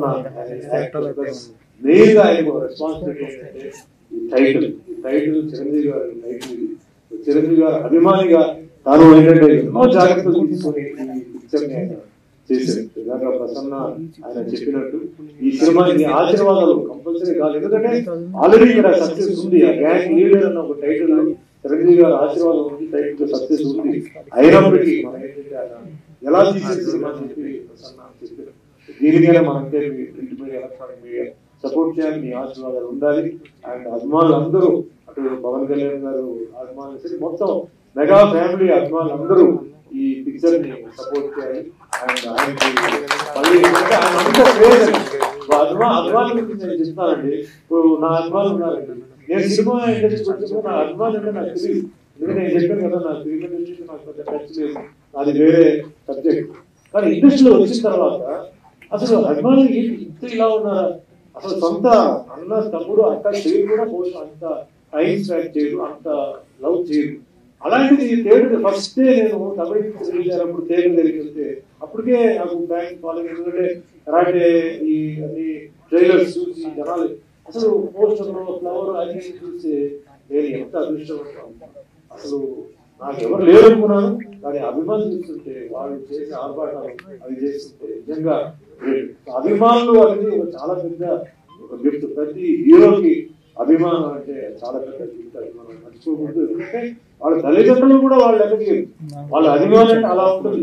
మెయిన్ గా ఆయన రెస్పాన్సిబిలిటీ ఏంటంటే ఈ టైటిల్ ఈ టైటిల్ చిరంజీవి గారి టైటిల్ ఇది చిరంజీవి గారు అభిమానిగా తాను ఏంటంటే ఎన్నో జాగ్రత్తలు తీసుకొని ఈ పిక్చర్ ని ఆయన చేశారు ఇందాక ప్రసన్న ఆయన చెప్పినట్టు ఈ సినిమాకి ఆశీర్వాదాలు కంపల్సరీ కాదు ఎందుకంటే ఆల్రెడీ ఇక్కడ సక్సెస్ ఉంది ఆ గ్యాంగ్ లీడర్ అన్న ఒక టైటిల్ చిరంజీవి గారి ఆశీర్వాదం ఉంది టైటిల్ సక్సెస్ ఉంది అయినప్పటికీ మనం ఏంటంటే ఆయన ఎలా తీసే సినిమా అని చెప్పి ప్రసన్న చెప్పారు దీనికైనా మనకే మీ print media electronic media support చేయాలి మీ ఆశీర్వాదాలు ఉండాలి అండ్ అభిమానులు అందరూ అటు పవన్ కళ్యాణ్ గారు అభిమానులు సరే మొత్తం మెగా ఫ్యామిలీ అభిమానులు అందరూ ఈ పిక్చర్ ని సపోర్ట్ చేయాలి అండ్ ఆయనకి మళ్ళీ అంటే ఆయన అంత క్రేజ్ అండి. వా- అభిమా అభిమానుల గురించి నేను చెప్తానండి ఇప్పుడు నా అభిమానులు ఉన్నారండి నేను సినిమా ఇండస్ట్రీ వచ్చినప్పుడు నా అభిమానులు అంటే నాకు తెలియదు ఎందుకంటే నేను చెప్పాను కదా నా ఫిల్మ్ ఇండస్ట్రీ నాకు పెద్ద టచ్ లేదు అది వేరే సబ్జెక్ట్ కానీ ఇండస్ట్రీలో వచ్చిన తర్వాత అసలు అభిమానులు ఏంటి ఇంత ఇలా ఉన్నారా అసలు సొంత అన్న తమ్ముడు అక్క చేయరు కూడా బహుశా అంత టైం స్పెండ్ చేయరు అంత లవ్ చేయరు అలాంటిది తేడు ఫస్ట్ నేను తమిళ రిలీజ్ అయినప్పుడు తేడు దగ్గరికి వెళ్తే అప్పటికే నాకు బ్యాంక్ ఫాలోయింగ్ ఎందుకంటే కరాటే ఈ అన్ని ట్రైలర్స్ చూసి జనాలు అసలు పోస్టర్ ఫ్లవర్ అన్ని చూసి నేను ఎంత అదృష్టం అసలు నాకు ఎవరు లేరు అనుకున్నాను కానీ అభిమానులు చూస్తుంటే వాళ్ళు చేసే ఆర్భాటాలు అవి చేస్తుంటే నిజంగా great. అభిమానులు అనేది ఒక చాలా పెద్ద ఒక గిఫ్ట్ ప్రతి హీరోకి అభిమానం అంటే చాలా పెద్ద గిఫ్ట్ అది మనం మర్చిపోకూడదు ఎందుకంటే వాళ్ళ తల్లిదండ్రులు కూడా వాళ్ళ దగ్గరికి వాళ్ళ అభిమానం అంటే అలా ఉంటుంది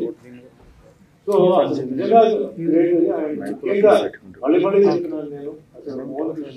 సో అసలు నిజంగా గ్రేట్ ఆయన ముఖ్యంగా మళ్ళీ మళ్ళీ చెప్తున్నాను నేను అసలు మోహన్ కృష్ణ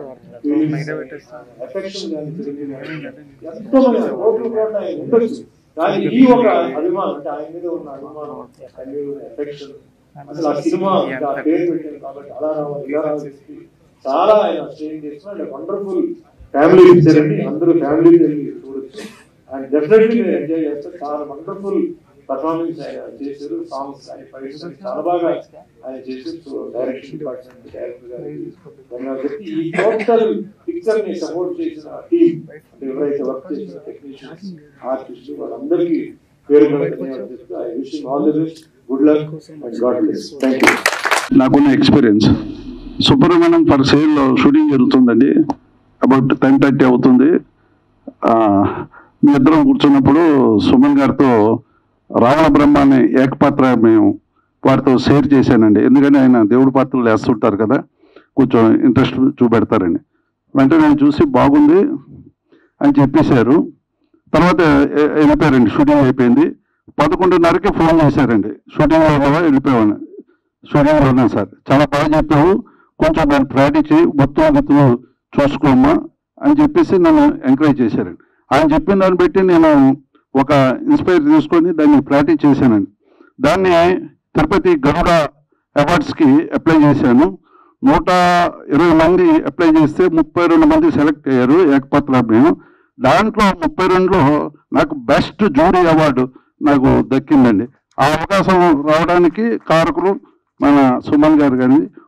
ఎఫెక్షన్ కానీ చిరంజీవి గారి ఎంతో మంది కోట్లు కోట్ల ఆయన ఉండొచ్చు కానీ ఈ ఒక అభిమానం అంటే ఆయన మీద ఉన్న అభిమానం ఆయన మీద ఉన్న ఎఫెక్షన్ అసలు ఆ సినిమా ఇంకా ఆ పేరు పెట్టారు కాబట్టి అలా రావాలి ఇలా రావాలి చెప్పి చాలా ఆయన స్ట్రెయిన్ చేస్తున్నారు వండర్ఫుల్ ఫ్యామిలీ పిక్చర్ అండి అందరూ ఫ్యామిలీ వెళ్ళి చూడొచ్చు అండ్ డెఫినెట్లీ మీరు ఎంజాయ్ చేస్తారు చాలా వండర్ఫుల్ పర్ఫార్మెన్స్ ఆయన చేశారు సాంగ్స్ ఆయన ఫైట్స్ చాలా బాగా ఆయన చేశారు డైరెక్షన్ డిపార్ట్మెంట్ డైరెక్టర్ గారికి ధన్యవాదాలు చెప్పి ఈ టోటల్ పిక్చర్ ని సపోర్ట్ చేసిన టీం అంటే ఎవరైతే వర్క్ చేసిన టెక్నీషియన్స్ ఆర్టిస్టులు వాళ్ళందరికీ పేరు పేరు ధన్యవాదాలు చెప్తూ I wish all the best good luck and God bless thank you నాకున్న ఎక్స్పీరియన్స్ సుబ్రహ్మణ్యం ఫర్ సేల్లో షూటింగ్ జరుగుతుందండి అబౌట్ టెన్ థర్టీ అవుతుంది ఆ, మీ ఇద్దరం కూర్చున్నప్పుడు సుమన్ గారితో రావణ బ్రహ్మాన్ని ఏకపాత్ర మేము వారితో షేర్ చేశానండి ఎందుకంటే ఆయన దేవుడి పాత్రలు వేస్తుంటారు కదా కొంచెం ఇంట్రెస్ట్ చూపెడతారండి వెంటనే నేను చూసి బాగుంది అని చెప్పేశారు తర్వాత ఎ- వెళ్ళిపోయారండి షూటింగ్ అయిపోయింది పదకొండున్నరకి ఫోన్ చేశారండి షూటింగ్ అయిపోవా వెళ్ళిపోయాను షూటింగ్ ఉన్నాను సార్ చాలా బాగా చెప్పావు కొంచెం దాన్ని ప్రాక్టీస్ చేయి మొత్తం గతులు చూసుకోమ్మా అని చెప్పేసి నన్ను ఎంకరేజ్ చేశారండి ఆయన చెప్పిన దాన్ని బట్టి నేను ఒక ఇన్స్పైర్ తీసుకొని దాన్ని ప్రాక్టీస్ చేశానండి దాన్ని తిరుపతి గరుడ అవార్డ్స్కి అప్లై చేశాను నూట ఇరవై మంది అప్లై చేస్తే ముప్పై రెండు మంది సెలెక్ట్ అయ్యారు ఏకపత్రాభినయం దాంట్లో ముప్పై రెండులో నాకు బెస్ట్ జూరీ అవార్డు నాకు దక్కిందండి ఆ అవకాశం రావడానికి కారకులు మన సుమన్ గారు కానీ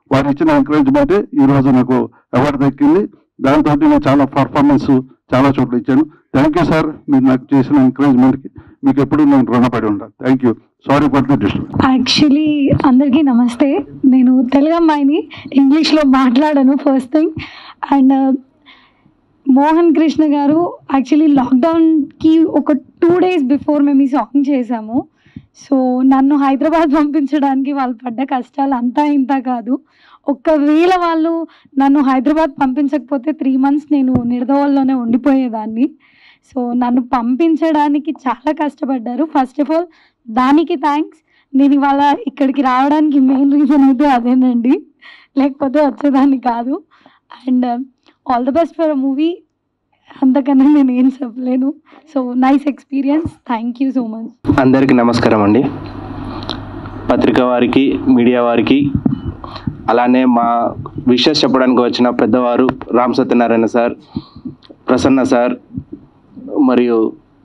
వారు ఇచ్చిన ఎంకరేజ్మెంట్ ఈ రోజు నాకు అవార్డు దక్కింది దాంతో నేను చాలా పర్ఫార్మెన్స్ చాలా చోట్ల ఇచ్చాను థ్యాంక్ యూ సార్ మీరు నాకు చేసిన ఎంకరేజ్మెంట్కి మీకు ఎప్పుడు నేను రుణపడి ఉంటాను thank you sorry for the disturb actually అందరికీ నమస్తే నేను తెలుగు అమ్మాయిని ఇంగ్లీష్లో మాట్లాడను first thing and Mohan Krishna గారు యాక్చువల్లీ లాక్డౌన్కి ఒక టూ డేస్ బిఫోర్ మేము ఈ సాంగ్ చేసాము సో నన్ను హైదరాబాద్ పంపించడానికి వాళ్ళు పడ్డ కష్టాలు అంతా ఇంత కాదు ఒక్కవేళ వాళ్ళు నన్ను హైదరాబాద్ పంపించకపోతే త్రీ మంత్స్ నేను నిర్దవాల్లోనే ఉండిపోయేదాన్ని సో నన్ను పంపించడానికి చాలా కష్టపడ్డారు ఫస్ట్ ఆఫ్ ఆల్ దానికి థ్యాంక్స్ నేను ఇవాళ ఇక్కడికి రావడానికి మెయిన్ రీజన్ అయితే అదేనండి లేకపోతే వచ్చేదాన్ని కాదు and all the best for a movie అంతకన్నా నేను ఏం చెప్పలేను so nice experience thank you so much అందరికీ నమస్కారం అండి పత్రిక వారికి మీడియా వారికి అలానే మా విషెస్ చెప్పడానికి వచ్చిన పెద్దవారు రామ్ సత్యనారాయణ సార్ ప్రసన్న సార్ మరియు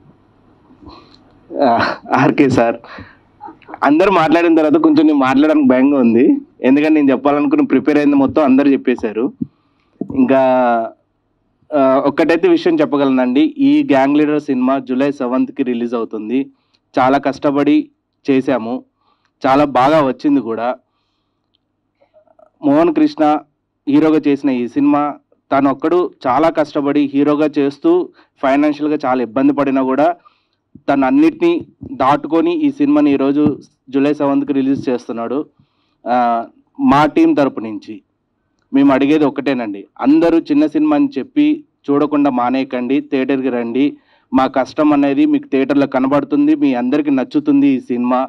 ఆ, ఆర్కే సార్ అందరూ మాట్లాడిన తర్వాత కొంచెం నేను మాట్లాడడానికి భయంగా ఉంది ఎందుకంటే నేను చెప్పాలనుకున్న ప్రిపేర్ అయింది మొత్తం అందరూ చెప్పేశారు ఇంకా ఆ, ఒక్కటైతే విషయం చెప్పగలనండి ఈ గ్యాంగ్ లీడర్ సినిమా జూలై సెవెంత్కి రిలీజ్ అవుతుంది చాలా కష్టపడి చేశాము చాలా బాగా వచ్చింది కూడా మోహన్ కృష్ణ హీరోగా చేసిన ఈ సినిమా తను ఒక్కడు చాలా కష్టపడి హీరోగా చేస్తూ ఫైనాన్షియల్గా చాలా ఇబ్బంది పడినా కూడా తను అన్నిటినీ దాటుకొని ఈ సినిమాని ఈరోజు జూలై సెవెంత్కి రిలీజ్ చేస్తున్నాడు ఆ, మా టీం తరపు నుంచి మేము అడిగేది ఒకటేనండి అందరూ చిన్న సినిమా అని చెప్పి చూడకుండా మానేయకండి థియేటర్కి రండి మా కష్టం అనేది మీకు థియేటర్లో కనబడుతుంది మీ అందరికీ నచ్చుతుంది ఈ సినిమా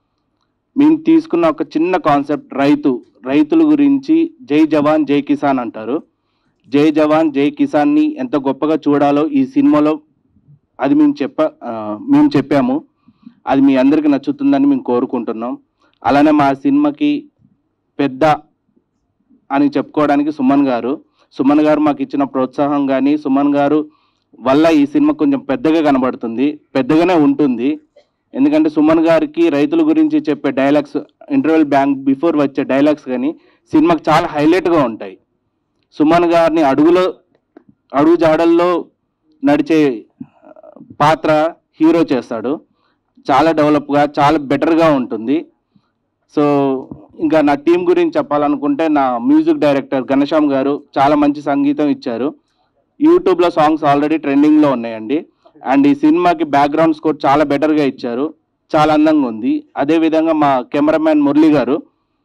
మేము తీసుకున్న ఒక చిన్న కాన్సెప్ట్ రైతు రైతుల గురించి జై జవాన్ జై కిసాన్ అంటారు జై జవాన్ జై కిసాన్ని ఎంత గొప్పగా చూడాలో ఈ సినిమాలో అది మేము చెప్ప ఆ, మేము చెప్పాము అది మీ అందరికీ నచ్చుతుందని మేము కోరుకుంటున్నాం అలానే మా సినిమాకి పెద్ద అని చెప్పుకోవడానికి సుమన్ గారు సుమన్ గారు మాకు ఇచ్చిన ప్రోత్సాహం కానీ సుమన్ గారు వల్ల ఈ సినిమా కొంచెం పెద్దగా కనబడుతుంది పెద్దగానే ఉంటుంది ఎందుకంటే సుమన్ గారికి రైతుల గురించి చెప్పే డైలాగ్స్ ఇంటర్వెల్ బ్యాంక్ బిఫోర్ వచ్చే డైలాగ్స్ కానీ సినిమాకి చాలా హైలైట్గా ఉంటాయి సుమన్ గారిని అడుగులో అడుగు జాడల్లో నడిచే పాత్ర హీరో చేస్తాడు చాలా డెవలప్గా చాలా బెటర్గా ఉంటుంది సో ఇంకా నా టీం గురించి చెప్పాలనుకుంటే నా మ్యూజిక్ డైరెక్టర్ ఘనశ్యామ్ గారు చాలా మంచి సంగీతం ఇచ్చారు యూట్యూబ్లో సాంగ్స్ ఆల్రెడీ ట్రెండింగ్లో ఉన్నాయండి అండ్ ఈ సినిమాకి బ్యాక్గ్రౌండ్ స్కోర్ చాలా బెటర్గా ఇచ్చారు చాలా అందంగా ఉంది అదేవిధంగా మా కెమెరామ్యాన్ మురళి గారు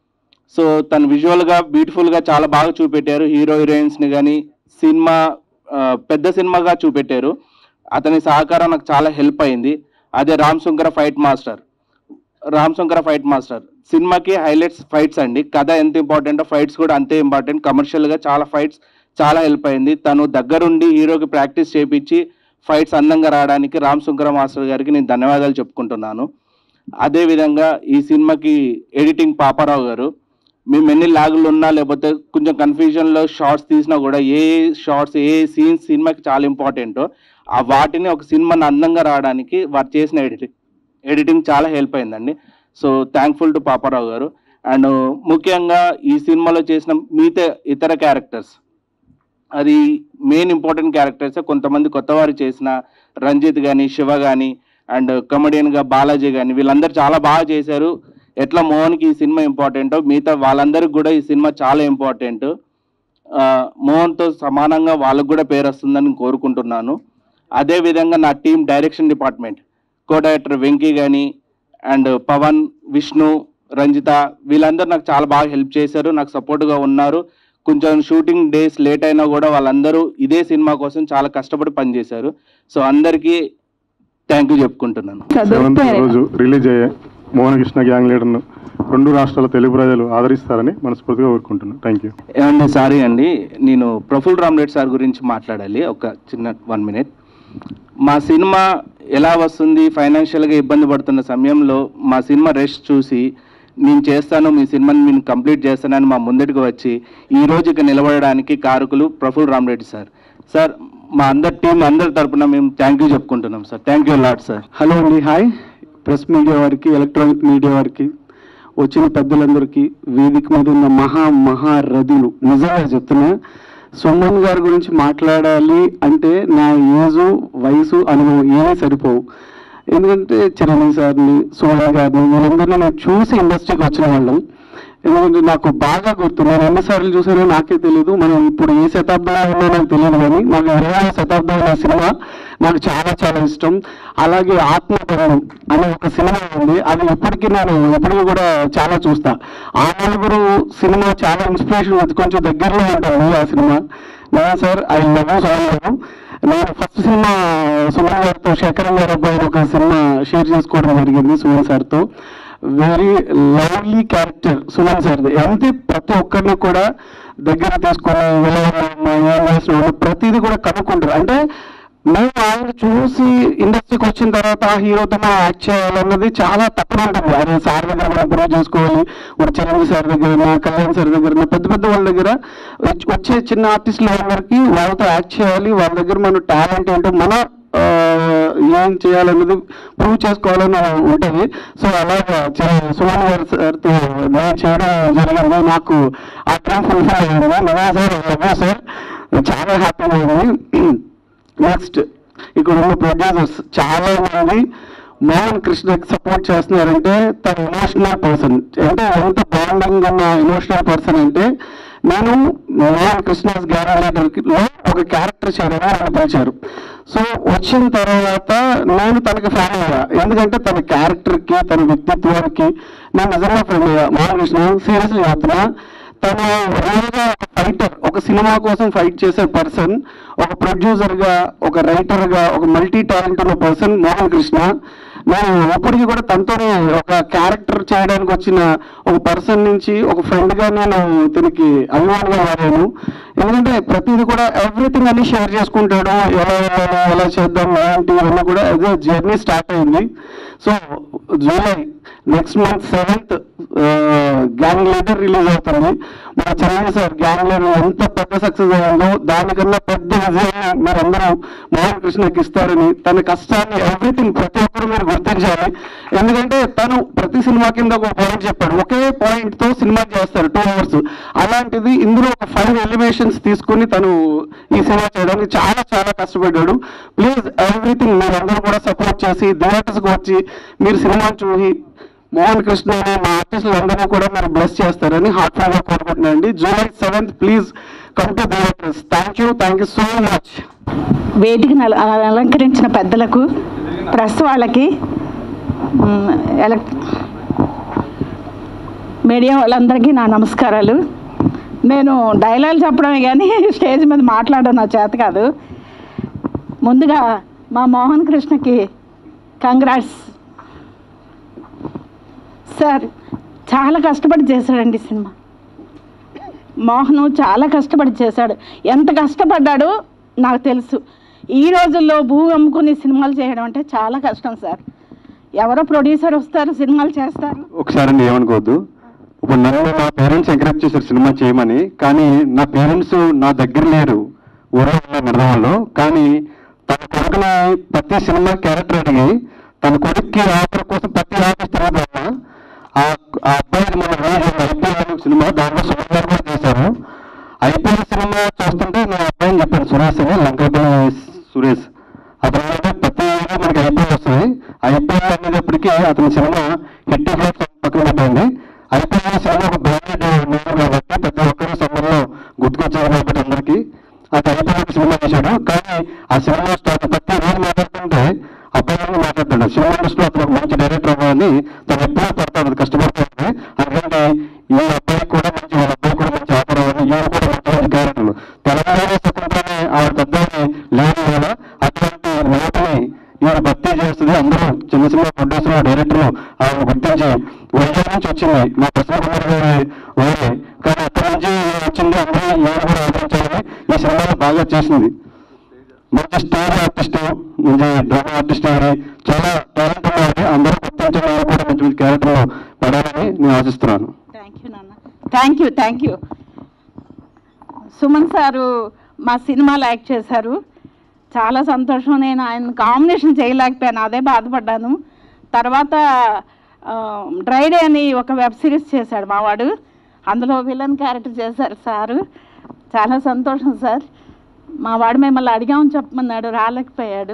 సో తను విజువల్గా బ్యూటిఫుల్గా చాలా బాగా చూపెట్టారు హీరో హీరోయిన్స్ని కానీ సినిమా ఆ, పెద్ద సినిమాగా చూపెట్టారు అతని సహకారం నాకు చాలా హెల్ప్ అయింది అదే Ram Shankara fight master Ram Shankara fight master సినిమాకి హైలైట్స్ ఫైట్స్ అండి కథ ఎంత ఇంపార్టెంటో ఫైట్స్ కూడా అంతే ఇంపార్టెంట్ కమర్షియల్గా చాలా ఫైట్స్ చాలా హెల్ప్ అయింది తను దగ్గరుండి హీరోకి ప్రాక్టీస్ చేపించి ఫైట్స్ అందంగా రావడానికి రామ్ శంకర మాస్టర్ గారికి నేను ధన్యవాదాలు చెప్పుకుంటున్నాను అదేవిధంగా ఈ సినిమాకి ఎడిటింగ్ పాపారావు గారు మేము ఎన్ని లాగులు ఉన్నా లేకపోతే కొంచెం కన్ఫ్యూజన్లో షార్ట్స్ తీసినా కూడా ఏ షార్ట్స్ ఏ సీన్స్ సినిమాకి చాలా ఇంపార్టెంటో ఆ వాటిని ఒక సినిమాని అందంగా రావడానికి వారు చేసిన ఎడిటింగ్ ఎడిటింగ్ చాలా హెల్ప్ అయిందండి సో థ్యాంక్ఫుల్ టు పాపారావు గారు అండ్ ముఖ్యంగా ఈ సినిమాలో చేసిన మిగతా ఇతర క్యారెక్టర్స్ అది మెయిన్ ఇంపార్టెంట్ క్యారెక్టర్స్ కొంతమంది కొత్త వారు చేసిన రంజిత్ కానీ శివ కానీ అండ్ కమెడియన్గా బాలాజీ కానీ వీళ్ళందరూ చాలా బాగా చేశారు ఎట్లా మోహన్కి ఈ సినిమా ఇంపార్టెంటో మిగతా వాళ్ళందరికీ కూడా ఈ సినిమా చాలా ఇంపార్టెంట్ ఆ, మోహన్తో సమానంగా వాళ్ళకు కూడా పేరు వస్తుందని కోరుకుంటున్నాను అదేవిధంగా నా team direction department co director Venky కానీ అండ్ పవన్ విష్ణు రంజిత వీళ్ళందరూ నాకు చాలా బాగా హెల్ప్ చేశారు నాకు సపోర్ట్గా ఉన్నారు కొంచెం షూటింగ్ డేస్ లేట్ అయినా కూడా వాళ్ళందరూ ఇదే సినిమా కోసం చాలా కష్టపడి పనిచేశారు సో అందరికీ థ్యాంక్ యూ చెప్పుకుంటున్నాను సెవెంత్ రోజు రిలీజ్ అయ్యే మోహనకృష్ణ గ్యాంగ్ లీడర్ను రెండు రాష్ట్రాల తెలుగు ప్రజలు ఆదరిస్తారని మనస్ఫూర్తిగా కోరుకుంటున్నాను థ్యాంక్ యూ ఏమండి సారీ అండి నేను ప్రఫుల్ రామ్రెడ్డి సార్ గురించి మాట్లాడాలి ఒక చిన్న వన్ మినిట్ మా సినిమా ఎలా వస్తుంది ఫైనాన్షియల్గా ఇబ్బంది పడుతున్న సమయంలో మా సినిమా రెస్ట్ చూసి నేను చేస్తాను మీ సినిమాని నేను కంప్లీట్ చేస్తానని మా ముందటికి వచ్చి ఈ రోజు ఇక నిలబడడానికి కారకులు ప్రఫుల్ రామ్రెడ్డి సార్ సార్ మా అందరి టీం అందరి తరపున మేము థ్యాంక్ యూ చెప్పుకుంటున్నాం sir thank you lot sir hello అండి హాయ్ ప్రెస్ మీడియా వారికి ఎలక్ట్రానిక్ మీడియా వారికి వచ్చిన పెద్దలందరికీ వేదిక మీద ఉన్న మహా మహారథులు నిజంగా చెప్తున్నా సుమన్ గారి గురించి మాట్లాడాలి అంటే నా ఏజు వయసు అనుభవం ఏమీ సరిపోవు ఎందుకంటే చిరంజీవి సార్ని సుమన్ గారిని వీళ్ళందరినీ నేను చూసి ఇండస్ట్రీకి వచ్చిన వాళ్ళం ఎందుకంటే నాకు బాగా గుర్తు నేను ఎన్నిసార్లు చూసానో నాకే తెలియదు మనం ఇప్పుడు ఏ శతాబ్దంలో ఉన్నా నాకు తెలియదు కానీ నాకు ఇరవై శతాబ్దం అనే సినిమా నాకు చాలా చాలా ఇష్టం అలాగే ఆత్మబంధం అనే ఒక సినిమా ఉంది అది ఇప్పటికీ నేను ఎప్పటికీ కూడా చాలా చూస్తా ఆ నలుగురు సినిమా చాలా ఇన్స్పిరేషన్ కొంచెం దగ్గరలో ఉంటుంది ఆ సినిమా నేను సార్ ఐ లవ్ సార్ నేను ఫస్ట్ సినిమా సుమన్ గారితో శేఖరం గారు అబ్బాయి ఒక సినిమా షేర్ చేసుకోవడం జరిగింది సుమన్ సార్తో వెరీ లవ్లీ క్యారెక్టర్ సుమన్ సార్ది అంటే ప్రతి ఒక్కరిని కూడా దగ్గర తీసుకొని వెళ్ళాలన్నా ఏం చేసిన ప్రతిదీ కూడా కనుక్కుంటారు అంటే మేము ఆయన చూసి ఇండస్ట్రీకి వచ్చిన తర్వాత ఆ హీరోతో మనం యాక్ట్ చేయాలన్నది చాలా తక్కువ ఉంటుంది అదే సార్ దగ్గర మనం ప్రూవ్ చేసుకోవాలి ఇప్పుడు చిరంజీవి సార్ దగ్గర కళ్యాణ్ సార్ దగ్గర పెద్ద పెద్ద వాళ్ళ దగ్గర వచ్చి- వచ్చే చిన్న ఆర్టిస్టులు అందరికీ వాళ్ళతో యాక్ట్ చేయాలి వాళ్ళ దగ్గర మన టాలెంట్ ఏంటో మన ఆ, ఏం చేయాలన్నది ప్రూవ్ చేసుకోవాలని ఉంటుంది సో అలాగా చి- సుమన్ గారి సార్తో నేను చేయడం జరిగింది నాకు ఆ డ్రీమ్ ఫుల్ఫిల్ అయింది నిజంగా సార్ లవ్ సార్ చాలా హ్యాపీగా ఉంది నెక్స్ట్ ఇక్కడ ఉన్న ప్రొడ్యూసర్స్ చాలా మంది మోహన్ కృష్ణకి సపోర్ట్ చేస్తున్నారంటే తన ఎమోషనల్ పర్సన్ అంటే ఎంత బాండింగ్ ఉన్న ఎమోషనల్ పర్సన్ అంటే నేను మోహన్ కృష్ణ గ్యారంటీ లో ఒక క్యారెక్టర్ చేయడానికి నన్ను పిలిచారు సో వచ్చిన తర్వాత నేను తనకి ఫ్యాన్ అయ్యా ఎందుకంటే తన క్యారెక్టర్కి తన వ్యక్తిత్వానికి నేను నిజంగా ఫ్రెండ్ అయ్యా మోహన్ కృష్ణ సీరియస్లీ చెప్తున్నా తను రియల్గా ఫైటర్ ఒక సినిమా కోసం ఫైట్ చేసే పర్సన్ ఒక ప్రొడ్యూసర్ గా ఒక రైటర్ గా ఒక మల్టీ టాలెంట్ ఉన్న పర్సన్ మోహన్ కృష్ణ నేను ఎప్పటికీ కూడా తనతోనే ఒక క్యారెక్టర్ చేయడానికి వచ్చిన ఒక పర్సన్ నుంచి ఒక ఫ్రెండ్ గా నేను తనకి అభిమానిగా మారాను ఎందుకంటే ప్రతిదీ కూడా ఎవ్రీథింగ్ అన్ని షేర్ చేసుకుంటాడు ఎలా వెళ్ళాలి ఎలా చేద్దాం ఏంటి ఇవన్నీ కూడా అదే జర్నీ స్టార్ట్ అయింది so July next month seventh gang leader release అవుతుంది మన చిరంజీవి సార్ గ్యాంగ్ లీడర్ ఎంత పెద్ద సక్సెస్ అయిందో దానికన్నా పెద్ద విజయాన్ని మీరు అందరూ మోహన్ కృష్ణకి ఇస్తారని తన కష్టాన్ని ఎవ్రీథింగ్ ప్రతి ఒక్కరు మీరు గుర్తించాలి ఎందుకంటే తను ప్రతి సినిమా కింద ఒక పాయింట్ చెప్పాడు ఒకే పాయింట్ తో సినిమా చేస్తారు టూ అవర్స్ అలాంటిది ఇందులో ఒక ఫైవ్ ఎలివేషన్స్ తీసుకుని తను ఈ సినిమా చేయడానికి చాలా చాలా కష్టపడ్డాడు ప్లీజ్ ఎవ్రీథింగ్ మీరందరూ కూడా సపోర్ట్ చేసి థియేటర్స్కి వచ్చి మీరు సినిమా చూసి మోహన్ కృష్ణ అనే మా ఆర్టిస్టులు అందరూ కూడా మీరు బ్లెస్ చేస్తారని హార్ట్ ఫుల్ గా కోరుకుంటున్నాను అండి July seventh please come to theatres thank you thank you so much వేదికను అల- అలంకరించిన పెద్దలకు ప్రెస్ వాళ్ళకి మ్, ఎలక్ మీడియా వాళ్ళందరికీ నా నమస్కారాలు నేను డైలాగ్ చెప్పడమే కానీ స్టేజ్ మీద మాట్లాడడం నా చేత కాదు ముందుగా మా మోహన్ కృష్ణకి కంగ్రాట్స్ సార్ చాలా కష్టపడి చేశాడండి ఈ సినిమా మోహన్ చాలా కష్టపడి చేశాడు ఎంత కష్టపడ్డాడో నాకు తెలుసు ఈ రోజుల్లో భూ అమ్ముకుని సినిమాలు చేయడం అంటే చాలా కష్టం సార్ ఎవరో ప్రొడ్యూసర్ వస్తారు సినిమాలు చేస్తారు ఒకసారి అండి ఏమనుకోవద్దు ఇప్పుడు నన్ను నా పేరెంట్స్ ఎంకరేజ్ చేశారు సినిమా చేయమని కానీ నా పేరెంట్స్ నా దగ్గర లేరు ఊరలో నిర్మాణంలో కానీ తన కొడుకుని ప్రతి సినిమా క్యారెక్టర్ అడిగి తన కొడుక్కి ఆఫర్ కోసం ప్రతి ఆఫీస్ తిరుగుతున్నా ఆ ఆ అబ్బాయి మన ఐపీఎల్ సినిమా దాంట్లో సురేష్ గారు కూడా చేశారు ఐపీఎల్ సినిమా చూస్తుంటే నా అబ్బాయిని చెప్పాను సురేష్ అని లంకపల్లి సురేష్ అతను ఏంటంటే ప్రతి ఏడు మనకి ఐపీఎల్ వస్తుంది ఐపీఎల్ అనేటప్పటికీ అతని సినిమా హిట్ ఫ్లాప్ పక్కన పెట్టండి ఐపీఎల్ సినిమా ఒక బ్రాండెడ్ మూవీ కాబట్టి ప్రతి ఒక్కరు సమ్మర్లో గుర్తుకొచ్చారు కాబట్టి అందరికీ అతను ఐపీఎల్ సినిమా చేశాడు కానీ ఆ సినిమా స్టార్ట్ ప్రతి రోజు మాట్లాడుతుంటే అబ్బాయి గురించి మాట్లాడుతాడు సినిమా ఇండస్ట్రీలో అతను ఒక మంచి డైరెక్టర్ అవ్వాలని తను ఎప్పుడూ పడతాడు కష్టపడుతుంది అందుకంటే ఈ అబ్బాయి కూడా మంచి వాళ్ళ అబ్బాయి కూడా మంచి ఆఫర్ అవ్వాలి ఈయన కూడా మంచి మంచి క్యారెక్టర్లు తెలంగాణ స్వతంత్రాన్ని ఆవిడ పెద్దని లేదు కదా అటువంటి లోటుని ఈవిడ భర్తీ చేస్తుంది అందరూ చిన్న చిన్న ప్రొడ్యూసర్లు డైరెక్టర్లు ఆవిడ గుర్తించి వైద్యం నుంచి వచ్చింది మా ప్రసన్న కుమార్ గారి ఊరే కానీ అక్కడి నుంచి వచ్చింది అందరూ ఈవిడ కూడా ఆదరించాలని ఈ సినిమాలో బాగా చేసింది మంచి స్టార్ ఆర్టిస్ట్ మంచి డ్రామా ఆర్టిస్ట్ అని చాలా టాలెంట్ ఉన్నది అందరూ గుర్తించిన వాళ్ళు కూడా మంచి మంచి క్యారెక్టర్లో పడాలని నేను ఆశిస్తున్నాను thank you thank you Suman sir మా సినిమాలో యాక్ట్ చేశారు చాలా సంతోషం నేను ఆయన కాంబినేషన్ చేయలేకపోయాను అదే బాధపడ్డాను తర్వాత డ్రై డే అని ఒక వెబ్ సిరీస్ చేశాడు మావాడు అందులో విలన్ క్యారెక్టర్ చేశారు సారు చాలా సంతోషం సార్ మా వాడు మిమ్మల్ని అడిగామని చెప్పమన్నాడు రాలేకపోయాడు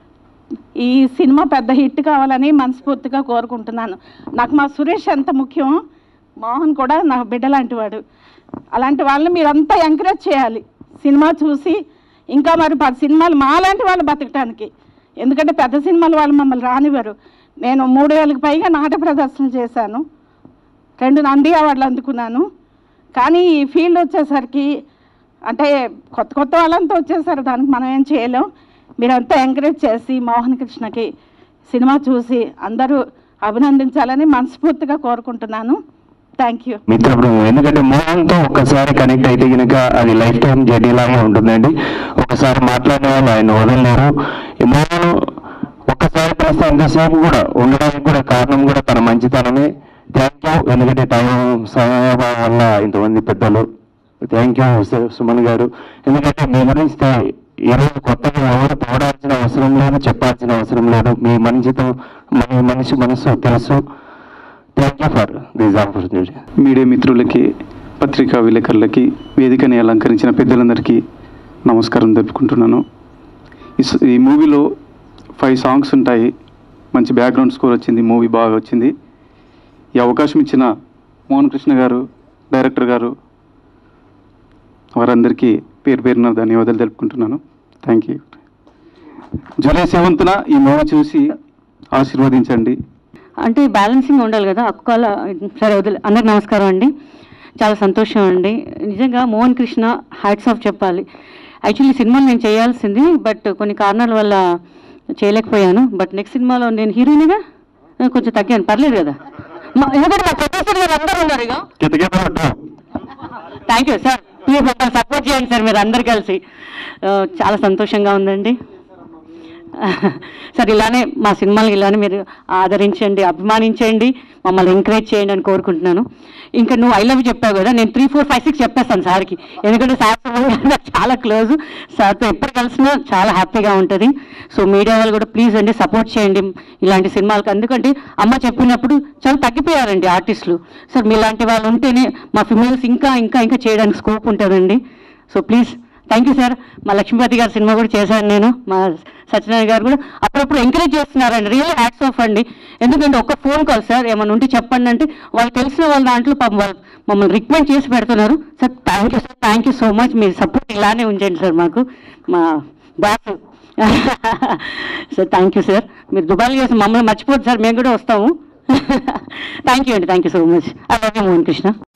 ఈ సినిమా పెద్ద హిట్ కావాలని మనస్ఫూర్తిగా కోరుకుంటున్నాను నాకు మా సురేష్ ఎంత ముఖ్యం మోహన్ కూడా నా బిడ్డ లాంటి వాడు అలాంటి వాళ్ళని మీరంతా ఎంకరేజ్ చేయాలి సినిమా చూసి ఇంకా మరి పది సినిమాలు మాలాంటి వాళ్ళు బతకటానికి ఎందుకంటే పెద్ద సినిమాలు వాళ్ళు మమ్మల్ని రానివ్వరు నేను మూడు వేలకు పైగా నాట్య ప్రదర్శన చేశాను రెండు నంది అవార్డులు అందుకున్నాను కానీ ఈ ఫీల్డ్ వచ్చేసరికి అంటే కొత్త కొత్త వాళ్ళంతా వచ్చేసారు దానికి మనం ఏం చేయలేం మీరంతా ఎంకరేజ్ చేసి మోహన్ కృష్ణకి సినిమా చూసి అందరూ అభినందించాలని మనస్ఫూర్తిగా కోరుకుంటున్నాను థ్యాంక్ యూ మిత్రబృందం ఎందుకంటే మోహన్తో ఒక్కసారి కనెక్ట్ అయితే కనుక అది లైఫ్ టైం జర్నీ లాగా ఉంటుందండి ఒకసారి మాట్లాడిన వాళ్ళు ఆయన వదలలేరు ఈ మోహన్ ఒక్కసారి కలిస్తే అంతసేపు కూడా ఉండడానికి కూడా కారణం కూడా తన మంచితనమే థ్యాంక్ యూ ఎందుకంటే టైం సమయం వల్ల ఇంతమంది పెద్దలు థ్యాంక్ యూ సుమన్ గారు ఎందుకంటే మీ గురించి ఈరోజు కొత్తగా ఎవరు పోడాల్సిన అవసరం లేదు చెప్పాల్సిన అవసరం లేదు మీ మంచితో మీ మనిషి మనసు తెలుసు thank you for this opportunity media మిత్రులకి పత్రికా విలేకరులకి వేదికని అలంకరించిన పెద్దలందరికీ నమస్కారం తెలుపుకుంటున్నాను ఈ స- ఈ మూవీలో ఫైవ్ సాంగ్స్ ఉంటాయి మంచి బ్యాక్గ్రౌండ్ స్కోర్ వచ్చింది మూవీ బాగా వచ్చింది ఈ అవకాశం ఇచ్చిన మోహన్ కృష్ణ గారు డైరెక్టర్ గారు వారందరికీ పేరు పేరున ధన్యవాదాలు తెలుపుకుంటున్నాను థ్యాంక్ యూ జూలై సెవెంత్న ఈ మూవీ చూసి ఆశీర్వదించండి అంటే బ్యాలెన్సింగ్ ఉండాలి కదా అక్కల సరే వదిలే అందరికి నమస్కారం అండి చాలా సంతోషం అండి నిజంగా మోహన్ కృష్ణ హ్యాట్స్ ఆఫ్ చెప్పాలి యాక్చువల్లీ సినిమాలు నేను చేయాల్సింది బట్ కొన్ని కారణాల వల్ల చేయలేకపోయాను బట్ నెక్స్ట్ సినిమాలో నేను హీరోయిన్గా కొంచెం తగ్గాను పర్లేదు కదా మా- ఎందుకంటే మా ప్రొఫెసర్ గారు అందరూ ఉన్నారు ఇక థ్యాంక్ యూ సార్ ప్లీజ్ మమ్మల్ని సపోర్ట్ చేయండి సార్ మీరు అందరు కలిసి ఆ, చాలా సంతోషంగా ఉందండి సార్ ఇలానే మా సినిమాలు ఇలానే మీరు ఆదరించండి అభిమానించండి మమ్మల్ని ఎంకరేజ్ చేయండి అని కోరుకుంటున్నాను ఇంకా నువ్వు ఐ లవ్ చెప్పావు కదా నేను త్రీ ఫోర్ ఫైవ్ సిక్స్ చెప్పేస్తాను సార్కి ఎందుకంటే సార్ నాకు చాలా క్లోజ్ సార్తో ఎప్పుడు కలిసినా చాలా హ్యాపీగా ఉంటుంది సో మీడియా వాళ్ళు కూడా ప్లీజ్ అండి సపోర్ట్ చేయండి ఇలాంటి సినిమాలకు ఎందుకంటే అమ్మ చెప్పినప్పుడు చాలా తగ్గిపోయారండి ఆర్టిస్టులు సార్ మీలాంటి వాళ్ళు ఉంటేనే మా ఫిమేల్స్ ఇంకా ఇంకా ఇంకా చేయడానికి స్కోప్ ఉంటుందండి so please thank you sir మా లక్ష్మీపతి గారి సినిమా కూడా చేశాను నేను మా సత్యనారాయణ గారు కూడా అప్పుడప్పుడు ఎంకరేజ్ చేస్తున్నారండి రియల్ హ్యాట్స్ ఆఫ్ అండి ఎందుకంటే ఒక్క ఫోన్ కాల్ సార్ ఏమైనా ఉంటే చెప్పండి అంటే వాళ్ళు తెలిసిన వాళ్ళ దాంట్లో పాపం వాళ్ళు మమ్మల్ని రికమెండ్ చేసి పెడుతున్నారు sir thank you sir thank you so much మీ సపోర్ట్ ఇలానే ఉంచండి సార్ మాకు మా boss sir thank you sir మీరు దుబాయ్ చేసి మమ్మల్ని మర్చిపోదు సార్ మేము కూడా వస్తాము థ్యాంక్ యూ అండి thank you so much I love you Mohan Krishna